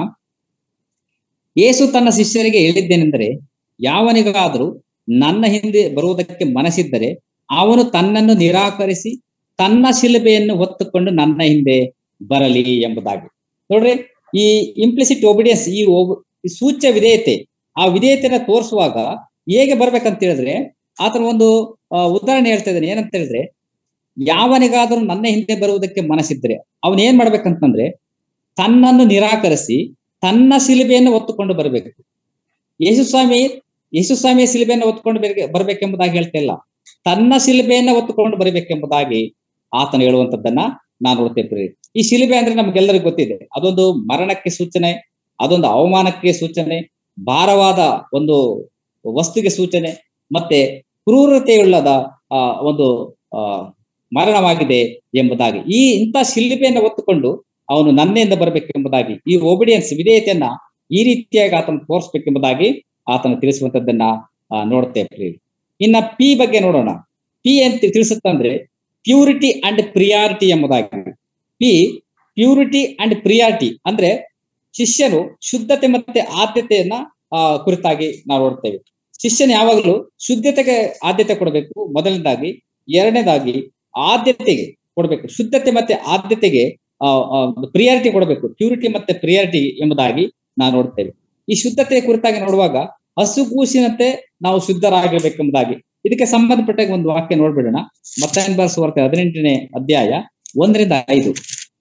ಯೇಸು ತನ್ನ ಶಿಷ್ಯರಿಗೆ ಹೇಳಿದ್ದೇನೆಂದರೆ ಯಾವನಿಗಾದರೂ ನನ್ನ ಹಿಂದೆ ಬರುವುದಕ್ಕೆ ಮನಸ್ಸಿದ್ದರೆ ಅವನು ತನ್ನನ್ನು ನಿರಾಕರಿಸಿ ತನ್ನ ಶಿಲುಬೆಯನ್ನು ಹೊತ್ತುಕೊಂಡು ನನ್ನ ಹಿಂದೆ ಬರಲಿ ಎಂಬುದಾಗಿ ನೋಡ್ರಿ ಈ ಇಂಪ್ಲಿಸಿಟ್ ಒಬಿಡಿಯನ್ಸ್ ಈ ಒಬ್- ಈ ಸೂಚ್ಯ ವಿಧೇಯತೆ ಆ ವಿಧೇಯತೆನ ತೋರಿಸುವಾಗ ಹೇಗೆ ಬರ್ಬೇಕಂತ ಹೇಳಿದ್ರೆ ಆತನ ಒಂದು ಆ, ಉದಾಹರಣೆ ಹೇಳ್ತಾ ಇದ್ದಾನೆ ಏನಂತ ಹೇಳಿದ್ರೆ ಯಾವನಿಗಾದರೂ ನನ್ನ ಹಿಂದೆ ಬರುವುದಕ್ಕೆ ಮನಸ್ಸಿದ್ರೆ ಅವನ್ ಏನ್ ಮಾಡ್ಬೇಕಂತಂದ್ರೆ ತನ್ನನ್ನು ನಿರಾಕರಿಸಿ ತನ್ನ ಶಿಲುಬೆಯನ್ನು ಹೊತ್ತುಕೊಂಡು ಬರಬೇಕು ಯೇಸುಸ್ವಾಮಿ ಯೇಸುಸ್ವಾಮಿಯ ಶಿಲುಬೆಯನ್ನು ಹೊತ್ತುಕೊಂಡು ಬರ್ಗೆ- ಬರ್ಬೇಕೆಂಬುದಾಗಿ ಹೇಳ್ತಾ ಇಲ್ಲ ತನ್ನ ಶಿಲುಬೆಯನ್ನ ಹೊತ್ತುಕೊಂಡು ಬರಬೇಕೆಂಬುದಾಗಿ ಆತನು ಹೇಳುವಂತದ್ದನ್ನ ನಾನು ನೋಡ್ತೇವೆ ಈ ಶಿಲುಬೆ ಅಂದ್ರೆ ನಮ್ಗೆಲ್ಲರಿಗೂ ಗೊತ್ತಿದೆ ಅದೊಂದು ಮರಣಕ್ಕೆ ಸೂಚನೆ ಅದೊಂದು ಅವಮಾನಕ್ಕೆ ಸೂಚನೆ ಭಾರವಾದ ಒಂದು ವಸ್ತುಗೆ ಸೂಚನೆ ಮತ್ತೆ ಕ್ರೂರತೆಯುಳ್ಳದ ಆ, ಒಂದು ಆ, ಮರಣವಾಗಿದೆ ಎಂಬುದಾಗಿ ಈ ಇಂಥ ಶಿಲ್ಪೆಯನ್ನು ಹೊತ್ತುಕೊಂಡು ಅವನು ನನ್ನೆಯಿಂದ ಬರಬೇಕೆಂಬುದಾಗಿ ಈ ಒಬಿಡಿಯನ್ಸ್ ವಿಧೇಯತೆಯನ್ನ ಈ ರೀತಿಯಾಗಿ ಆತನ ತೋರಿಸ್ಬೇಕೆಂಬುದಾಗಿ ಆತನು ತಿಳಿಸುವಂತದ್ದನ್ನ ಆ, ನೋಡ್ತೇವೆ ಇನ್ನ ಪಿ ಬಗ್ಗೆ ನೋಡೋಣ ಪಿ ಅಂತ ತಿಳಿಸುತ್ತಂದ್ರೆ ಪ್ಯೂರಿಟಿ ಅಂಡ್ ಪ್ರಿಯಾರಿಟಿ ಎಂಬುದಾಗಿ ಪಿ ಪ್ಯೂರಿಟಿ ಅಂಡ್ ಪ್ರಿಯಾರಿಟಿ ಅಂದ್ರೆ ಶಿಷ್ಯನು ಶುದ್ಧತೆ ಮತ್ತೆ ಆದ್ಯತೆಯನ್ನ ಆ, ಕುರಿತಾಗಿ ನಾವು ನೋಡ್ತೇವೆ ಶಿಷ್ಯನು ಯಾವಾಗಲೂ ಶುದ್ಧತೆಗೆ ಆದ್ಯತೆ ಕೊಡಬೇಕು ಮೊದಲನೇದಾಗಿ ಎರಡನೇದಾಗಿ ಆದ್ಯತೆಗೆ ಕೊಡಬೇಕು ಶುದ್ಧತೆ ಮತ್ತೆ ಆದ್ಯತೆಗೆ ಪ್ರಿಯಾರಿಟಿ ಕೊಡಬೇಕು ಪ್ಯೂರಿಟಿ ಮತ್ತೆ ಪ್ರಿಯಾರಿಟಿ ಎಂಬುದಾಗಿ ನಾವು ನೋಡ್ತೇವೆ ಈ ಶುದ್ಧತೆ ಕುರಿತಾಗಿ ನೋಡುವಾಗ ಹಸುಗೂಸಿನಂತೆ ನಾವು ಶುದ್ಧರಾಗಿರ್ಬೇಕೆಂಬುದಾಗಿ ಇದಕ್ಕೆ ಸಂಬಂಧಪಟ್ಟಾಗ ಒಂದು ವಾಕ್ಯ ನೋಡ್ಬಿಡೋಣ ಮತ್ತೆ ಸುವಾರ್ತೆ ಹದಿನೆಂಟನೇ ಅಧ್ಯಾಯ ಒಂದರಿಂದ ಐದು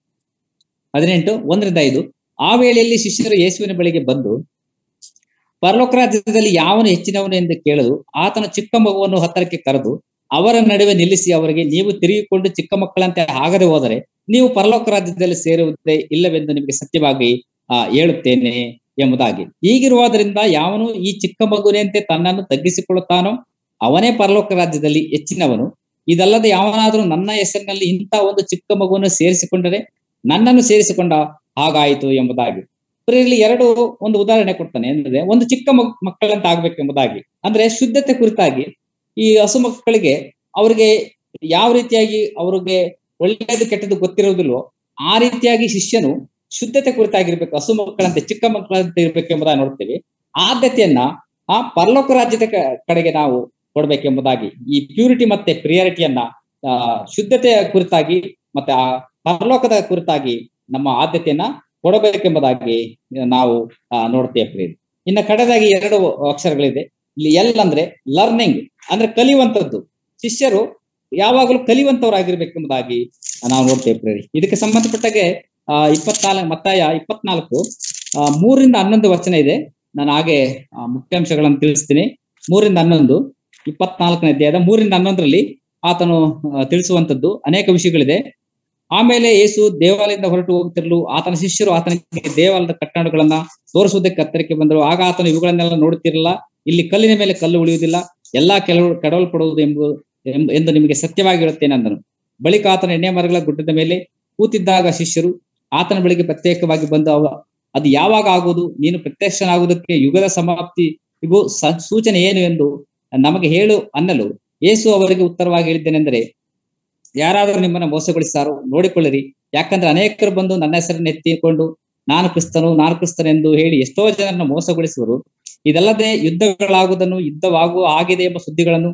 ಹದಿನೆಂಟು ಒಂದರಿಂದ ಐದು ಆ ವೇಳೆಯಲ್ಲಿ ಶಿಷ್ಯರು ಯೇಸುವಿನ ಬಳಿಗೆ ಬಂದು ಪರಲೋಕ ರಾಜ್ಯದಲ್ಲಿ ಯಾವನು ಹೆಚ್ಚಿನವನು ಎಂದು ಕೇಳಲು ಆತನ ಚಿಕ್ಕ ಮಗುವನ್ನು ಹತ್ತರಕ್ಕೆ ಕರೆದು ಅವರ ನಡುವೆ ನಿಲ್ಲಿಸಿ ಅವರಿಗೆ ನೀವು ತಿರುಗಿಕೊಂಡು ಚಿಕ್ಕ ಮಕ್ಕಳಂತೆ ಆಗದೆ ಹೋದರೆ ನೀವು ಪರಲೋಕ ರಾಜ್ಯದಲ್ಲಿ ಸೇರುವುದೇ ಇಲ್ಲವೆಂದು ನಿಮಗೆ ಸತ್ಯವಾಗಿ ಆ ಹೇಳುತ್ತೇನೆ ಎಂಬುದಾಗಿ ಹೀಗಿರುವುದರಿಂದ ಯಾವನು ಈ ಚಿಕ್ಕ ಮಗುವಿನಂತೆ ತನ್ನನ್ನು ತಗ್ಗಿಸಿಕೊಳ್ಳುತ್ತಾನೋ ಅವನೇ ಪರಲೋಕ ರಾಜ್ಯದಲ್ಲಿ ಹೆಚ್ಚಿನವನು ಇದಲ್ಲದೆ ಯಾವನಾದರೂ ನನ್ನ ಹೆಸರಿನಲ್ಲಿ ಇಂಥ ಒಂದು ಚಿಕ್ಕ ಮಗುವನ್ನು ಸೇರಿಸಿಕೊಂಡರೆ ನನ್ನನ್ನು ಸೇರಿಸಿಕೊಂಡ ಹಾಗಾಯಿತು ಎಂಬುದಾಗಿ ಇಲ್ಲಿ ಎರಡು ಒಂದು ಉದಾಹರಣೆ ಕೊಡ್ತಾನೆ ಅಂದ್ರೆ ಒಂದು ಚಿಕ್ಕ ಮಗ್ ಮಕ್ಕಳಂತ ಆಗ್ಬೇಕೆಂಬುದಾಗಿ ಅಂದ್ರೆ ಶುದ್ಧತೆ ಕುರಿತಾಗಿ ಈ ಹಸು ಮಕ್ಕಳಿಗೆ ಅವ್ರಿಗೆ ಯಾವ ರೀತಿಯಾಗಿ ಅವ್ರಿಗೆ ಒಳ್ಳೆಯದು ಕೆಟ್ಟದ್ದು ಗೊತ್ತಿರೋದಿಲ್ವೋ ಆ ರೀತಿಯಾಗಿ ಶಿಷ್ಯನು ಶುದ್ಧತೆ ಕುರಿತಾಗಿರ್ಬೇಕು ಹಸು ಮಕ್ಕಳಂತೆ ಚಿಕ್ಕ ಮಕ್ಕಳಂತೆ ಇರ್ಬೇಕೆಂಬುದಾಗಿ ನೋಡ್ತೇವೆ ಆದ್ಯತೆಯನ್ನ ಆ ಪರಲೋಕ ರಾಜ್ಯದ ಕ- ಕಡೆಗೆ ನಾವು ಕೊಡ್ಬೇಕೆಂಬುದಾಗಿ ಈ ಪ್ಯೂರಿಟಿ ಮತ್ತೆ ಪ್ರಿಯಾರಿಟಿಯನ್ನ ಆ ಶುದ್ಧತೆಯ ಕುರಿತಾಗಿ ಮತ್ತೆ ಆ ಪರಲೋಕದ ಕುರಿತಾಗಿ ನಮ್ಮ ಆದ್ಯತೆಯನ್ನ ಕೊಡಬೇಕೆಂಬುದಾಗಿ ನಾವು ಆ, ನೋಡ್ತೇವೆ ಪ್ರಿಯರೇ. ಇನ್ನ ಕಡೆದಾಗಿ ಎರಡು ಅಕ್ಷರಗಳಿದೆ ಇಲ್ಲಿ ಎಲ್ ಅಂದ್ರೆ ಲರ್ನಿಂಗ್ ಅಂದ್ರೆ ಕಲಿಯುವಂತದ್ದು ಶಿಷ್ಯರು ಯಾವಾಗಲೂ ಕಲಿಯುವಂತವರಾಗಿರ್ಬೇಕೆಂಬುದಾಗಿ ನಾವು ನೋಡ್ತೇವೆ ಪ್ರೇರಿ ಇದಕ್ಕೆ ಸಂಬಂಧಪಟ್ಟಾಗೆ ಆ ಇಪ್ಪತ್ನಾಲ್ಕು ಮತ್ತಾಯ ಇಪ್ಪತ್ನಾಲ್ಕು ಆ, ಮೂರಿಂದ ಹನ್ನೊಂದು ವಚನ ಇದೆ ನಾನು ಹಾಗೆ ಆ, ಮುಖ್ಯಾಂಶಗಳನ್ನು ತಿಳಿಸ್ತೀನಿ ಮೂರಿಂದ ಹನ್ನೊಂದು ಇಪ್ಪತ್ನಾಲ್ಕನೇ ಅಧ್ಯಾಯದ ಮೂರಿಂದ ಹನ್ನೊಂದರಲ್ಲಿ ಆತನು ಆ, ತಿಳಿಸುವಂತದ್ದು ಅನೇಕ ವಿಷಯಗಳಿದೆ ಆಮೇಲೆ ಯೇಸು ದೇವಾಲಯದಿಂದ ಹೊರಟು ಹೋಗುತ್ತಿರಲು ಆತನ ಶಿಷ್ಯರು ಆತನಿಗೆ ದೇವಾಲಯದ ಕಟ್ಟಡಗಳನ್ನ ತೋರಿಸುವುದಕ್ಕೆ ಹತ್ತಿರಕ್ಕೆ ಬಂದರು ಆಗ ಆತನು ಇವುಗಳನ್ನೆಲ್ಲ ನೋಡುತ್ತಿರಲಿಲ್ಲ ಇಲ್ಲಿ ಕಲ್ಲಿನ ಮೇಲೆ ಕಲ್ಲು ಉಳಿಯುವುದಿಲ್ಲ ಎಲ್ಲಾ ಕೆಲವು ಕೆಡವಲ್ಪಡುವುದು ಎಂಬುದು ಎಂಬ- ಎಂದು ನಿಮಗೆ ಸತ್ಯವಾಗಿರುತ್ತೇನೆ ಅಂದನು ಬಳಿಕ ಆತನ ಎಣ್ಣೆ ಮರಗಳ ಗುಡ್ಡದ ಮೇಲೆ ಕೂತಿದ್ದಾಗ ಶಿಷ್ಯರು ಆತನ ಬಳಿಗೆ ಪ್ರತ್ಯೇಕವಾಗಿ ಬಂದು ಅವ ಅದು ಯಾವಾಗ ಆಗುವುದು ನೀನು ಪ್ರತ್ಯಕ್ಷನಾಗುವುದಕ್ಕೆ ಯುಗದ ಸಮಾಪ್ತಿಗೂ ಸ- ಸೂಚನೆ ಏನು ಎಂದು ನಮಗೆ ಹೇಳು ಅನ್ನಲು ಯೇಸು ಅವರಿಗೆ ಉತ್ತರವಾಗಿ ಹೇಳಿದ್ದೇನೆಂದರೆ ಯಾರಾದರೂ ನಿಮ್ಮನ್ನ ಮೋಸಗೊಳಿಸಾರೋ ನೋಡಿಕೊಳ್ಳಿರಿ ಯಾಕಂದ್ರೆ ಅನೇಕರು ಬಂದು ನನ್ನ ಹೆಸರನ್ನು ಎತ್ತಿಕೊಂಡು ನಾನು ಕ್ರಿಸ್ತನು ನಾನು ಕ್ರಿಸ್ತನೆಂದು ಹೇಳಿ ಎಷ್ಟೋ ಜನರನ್ನು ಮೋಸಗೊಳಿಸುವರು ಇದಲ್ಲದೆ ಯುದ್ಧಗಳಾಗುವುದನ್ನು ಯುದ್ಧವಾಗುವ ಆಗಿದೆ ಎಂಬ ಸುದ್ದಿಗಳನ್ನು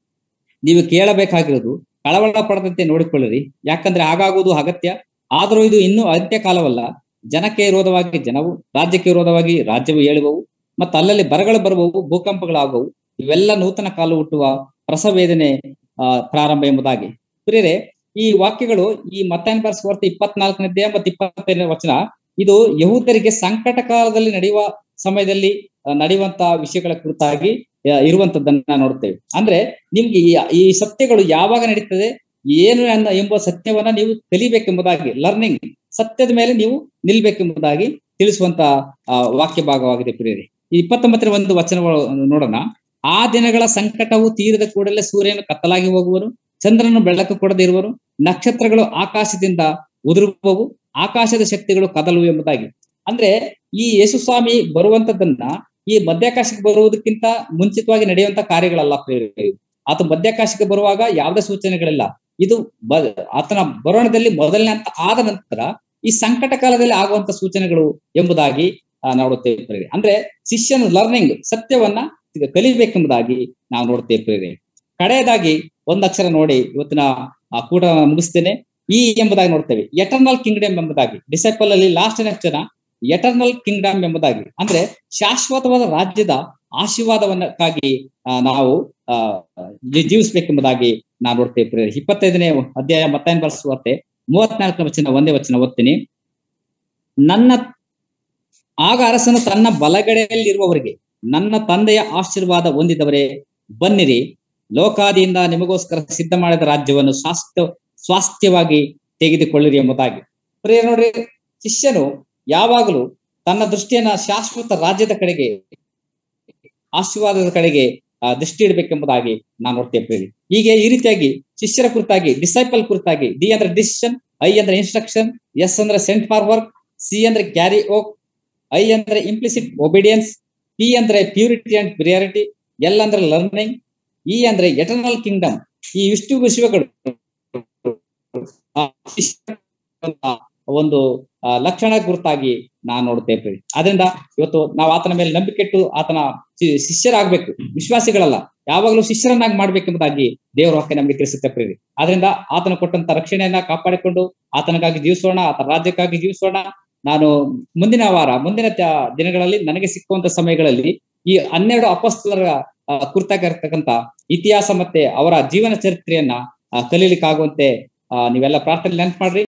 ನೀವು ಕೇಳಬೇಕಾಗಿರೋದು ಕಳವಳ ಪಡದಂತೆ ನೋಡಿಕೊಳ್ಳಿರಿ ಯಾಕಂದ್ರೆ ಆಗಾಗುವುದು ಅಗತ್ಯ ಆದರೂ ಇದು ಇನ್ನೂ ಅಂತ್ಯಕಾಲವಲ್ಲ ಜನಕ್ಕೆ ವಿರೋಧವಾಗಿ ಜನವು ರಾಜ್ಯಕ್ಕೆ ವಿರೋಧವಾಗಿ ರಾಜ್ಯವು ಏಳುವವು ಮತ್ತು ಅಲ್ಲಲ್ಲಿ ಬರಗಳು ಬರುವವು ಭೂಕಂಪಗಳಾಗುವವು ಇವೆಲ್ಲ ನೂತನ ಕಾಲು ಹುಟ್ಟುವ ಪ್ರಸವೇದನೆ ಆ, ಪ್ರಾರಂಭ ಎಂಬುದಾಗಿ ಪ್ರಿಯರೇ ಈ ವಾಕ್ಯಗಳು ಈ ಮತ್ತಾಯನ ಬರೆಸ ವಾರ್ತೆ ಇಪ್ಪತ್ನಾಲ್ಕನೇ ಮತ್ತು ಇಪ್ಪತ್ತೈದನೇ ವಚನ ಇದು ಯಹೂದರಿಗೆ ಸಂಕಟ ಕಾಲದಲ್ಲಿ ನಡೆಯುವ ಸಮಯದಲ್ಲಿ ಆ, ನಡೆಯುವಂತಹ ವಿಷಯಗಳ ಕುರಿತಾಗಿ ಆ, ಇರುವಂತದ್ದನ್ನ ನೋಡ್ತೇವೆ ಅಂದ್ರೆ ನಿಮ್ಗೆ ಈ ಈ ಸತ್ಯಗಳು ಯಾವಾಗ ನಡೀತದೆ ಏನು ಅನ್ನ ಎಂಬ ಸತ್ಯವನ್ನ ನೀವು ಕಲಿಬೇಕೆಂಬುದಾಗಿ ಲರ್ನಿಂಗ್ ಸತ್ಯದ ಮೇಲೆ ನೀವು ನಿಲ್ಬೇಕೆಂಬುದಾಗಿ ತಿಳಿಸುವಂತ ಆ, ವಾಕ್ಯ ಭಾಗವಾಗಿದೆ ಪ್ರಿಯರೇ ಈ ಇಪ್ಪತ್ತೊಂಬತ್ತರ ಒಂದು ವಚನ ನೋಡೋಣ ಆ ದಿನಗಳ ಸಂಕಟವು ತೀರಿದ ಕೂಡಲೇ ಸೂರ್ಯನು ಕತ್ತಲಾಗಿ ಹೋಗುವನು ಚಂದ್ರನು ಬೆಳಕು ಕೊಡದೇ ಇರುವರು ನಕ್ಷತ್ರಗಳು ಆಕಾಶದಿಂದ ಉದುರುವವು ಆಕಾಶದ ಶಕ್ತಿಗಳು ಕದಲು ಎಂಬುದಾಗಿ ಅಂದ್ರೆ ಈ ಯೇಸುಸ್ವಾಮಿ ಬರುವಂತದ್ದನ್ನ ಈ ಮಧ್ಯಾಕಾಶಕ್ಕೆ ಬರುವುದಕ್ಕಿಂತ ಮುಂಚಿತವಾಗಿ ನಡೆಯುವಂತ ಕಾರ್ಯಗಳಲ್ಲ ಪ್ರಿಯರೇ ಇವು. ಆತ ಮಧ್ಯಾಕಾಶಕ್ಕೆ ಬರುವಾಗ ಯಾವುದೇ ಸೂಚನೆಗಳಿಲ್ಲ ಇದು ಬ ಆತನ ಬರೋಣದಲ್ಲಿ ಮೊದಲನೇ ಹಂತ ಆದ ನಂತರ ಈ ಸಂಕಟ ಕಾಲದಲ್ಲಿ ಆಗುವಂತ ಸೂಚನೆಗಳು ಎಂಬುದಾಗಿ ಆ, ನೋಡುತ್ತೇವೆ ಪ್ರಿಯರೇ. ಅಂದ್ರೆ ಶಿಷ್ಯನ ಲರ್ನಿಂಗ್ ಸತ್ಯವನ್ನ ಈಗ ಕಲಿಬೇಕೆಂಬುದಾಗಿ ನಾವು ನೋಡ್ತೇವೆ ಪ್ರಿಯರೇ. ಕಡೆಯದಾಗಿ ಒಂದ್ ಅಕ್ಷರ ನೋಡಿ ಇವತ್ತಿನ ಆ ಕೂಟ ಮುಗಿಸ್ತೇನೆ ಈ ಎಂಬುದಾಗಿ ನೋಡ್ತೇವೆ ಎಟರ್ನಲ್ ಕಿಂಗ್ಡಮ್ ಎಂಬುದಾಗಿ ಡಿಸೈಪಲ್ ಅಲ್ಲಿ ಲಾಸ್ಟ್ ಅಕ್ಷರ ಎಟರ್ನಲ್ ಕಿಂಗ್ಡಮ್ ಎಂಬುದಾಗಿ ಅಂದ್ರೆ ಶಾಶ್ವತವಾದ ರಾಜ್ಯದ ಆಶೀರ್ವಾದವನ್ನಕ್ಕಾಗಿ ಆ, ನಾವು ಆ ಜೀ- ಜೀವಿಸ್ಬೇಕೆಂಬುದಾಗಿ ನಾವು ನೋಡ್ತೇವೆ ಪ್ರಿಯರೇ. ಇಪ್ಪತ್ತೈದನೇ ಅಧ್ಯಾಯ ಮತ್ತಾಯನ ಬರ್ಸುವತ್ತೆ ಮೂವತ್ನಾಲ್ಕನೇ ವಚನ ಒಂದೇ ವಚನ ಓದ್ತೀನಿ ನನ್ನ ಆಗ ಅರಸನು ತನ್ನ ಬಲಗಡೆಯಲ್ಲಿರುವವರಿಗೆ ನನ್ನ ತಂದೆಯ ಆಶೀರ್ವಾದ ಹೊಂದಿದವರೇ ಬನ್ನಿರಿ ಲೋಕಾದಿಯಿಂದ ನಿಮಗೋಸ್ಕರ ಸಿದ್ಧ ಮಾಡಿದ ರಾಜ್ಯವನ್ನು ಸ್ವಾಸ್ಥ್ಯ ಸ್ವಾಸ್ಥ್ಯವಾಗಿ ತೆಗೆದುಕೊಳ್ಳಿರಿ ಎಂಬುದಾಗಿ ಪ್ರಿಯ ನೋಡ್ರಿ ಶಿಷ್ಯನು ಯಾವಾಗಲೂ ತನ್ನ ದೃಷ್ಟಿಯನ್ನ ಶಾಶ್ವತ ರಾಜ್ಯದ ಕಡೆಗೆ ಆಶೀರ್ವಾದದ ಕಡೆಗೆ ಆ, ದೃಷ್ಟಿ ಇಡಬೇಕೆಂಬುದಾಗಿ ನಾನು ನೋಡ್ತೇವೆ ಪ್ರಿಯರೇ. ಹೀಗೆ ಈ ರೀತಿಯಾಗಿ ಶಿಷ್ಯರ ಕುರಿತಾಗಿ ಡಿಸೈಪಲ್ ಕುರಿತಾಗಿ ಡಿ ಅಂದ್ರೆ ಡಿಸಿಷನ್ ಐ ಅಂದ್ರೆ ಇನ್ಸ್ಟ್ರಕ್ಷನ್ ಎಸ್ ಅಂದ್ರೆ ಸೆಂಟ್ ಫಾರ್ ವರ್ಕ್ ಸಿ ಅಂದ್ರೆ ಕ್ಯಾರಿ ಓಕ್ ಐ ಅಂದ್ರೆ ಇಂಪ್ಲಿಸಿಟ್ ಒಬಿಡಿಯನ್ಸ್ ಪಿ ಅಂದ್ರೆ ಪ್ಯೂರಿಟಿ ಅಂಡ್ ಪ್ರಿಯಾರಿಟಿ ಎಲ್ ಅಂದ್ರೆ ಲರ್ನಿಂಗ್ ಇ ಅಂದ್ರೆ ಎಟರ್ನಲ್ ಕಿಂಗ್ಡಮ್ ಈ ಇಷ್ಟು ವಿಷಯಗಳು ಆ ಶಿಷ್ಯರ ಒಂದು ಆ, ಲಕ್ಷಣ ಗುರುತಾಗಿ ನಾನು ನೋಡುತ್ತೇವೆ ಪ್ರಿಯರೇ. ಆದ್ರಿಂದ ಇವತ್ತು ನಾವು ಆತನ ಮೇಲೆ ನಂಬಿಕೆ ಇಟ್ಟು ಆತನ ಶಿ- ಶಿಷ್ಯರಾಗ್ಬೇಕು ವಿಶ್ವಾಸಿಗಳಲ್ಲ ಯಾವಾಗಲೂ ಶಿಷ್ಯರನ್ನಾಗಿ ಮಾಡ್ಬೇಕೆಂಬುದಾಗಿ ದೇವರ ವಾಕ್ಯ ನಮಗೆ ತಿಳಿಸುತ್ತೆ ಪ್ರೇರಿ ಆದ್ರಿಂದ ಆತನ ಕೊಟ್ಟಂತ ರಕ್ಷಣೆಯನ್ನ ಕಾಪಾಡಿಕೊಂಡು ಆತನಿಗಾಗಿ ಜೀವಿಸೋಣ ಆತನ ರಾಜ್ಯಕ್ಕಾಗಿ ಜೀವಿಸೋಣ ನಾನು ಮುಂದಿನ ವಾರ ಮುಂದಿನ ತ- ದಿನಗಳಲ್ಲಿ ನನಗೆ ಸಿಕ್ಕುವಂತ ಸಮಯಗಳಲ್ಲಿ ಈ ಹನ್ನೆರಡು ಅಪಸ್ತಲರ ಆ, ಕುರಿತಾಗಿರ್ತಕ್ಕಂಥ ಇತಿಹಾಸ ಮತ್ತೆ ಅವರ ಜೀವನ ಚರಿತ್ರೆಯನ್ನ ಆ, ಕಲೀಲಿಕ್ಕಾಗುವಂತೆ ಆ, ನೀವೆಲ್ಲ ಪ್ರಾರ್ಥನೆ ನೆನ್ಪು ಮಾಡ್ರಿ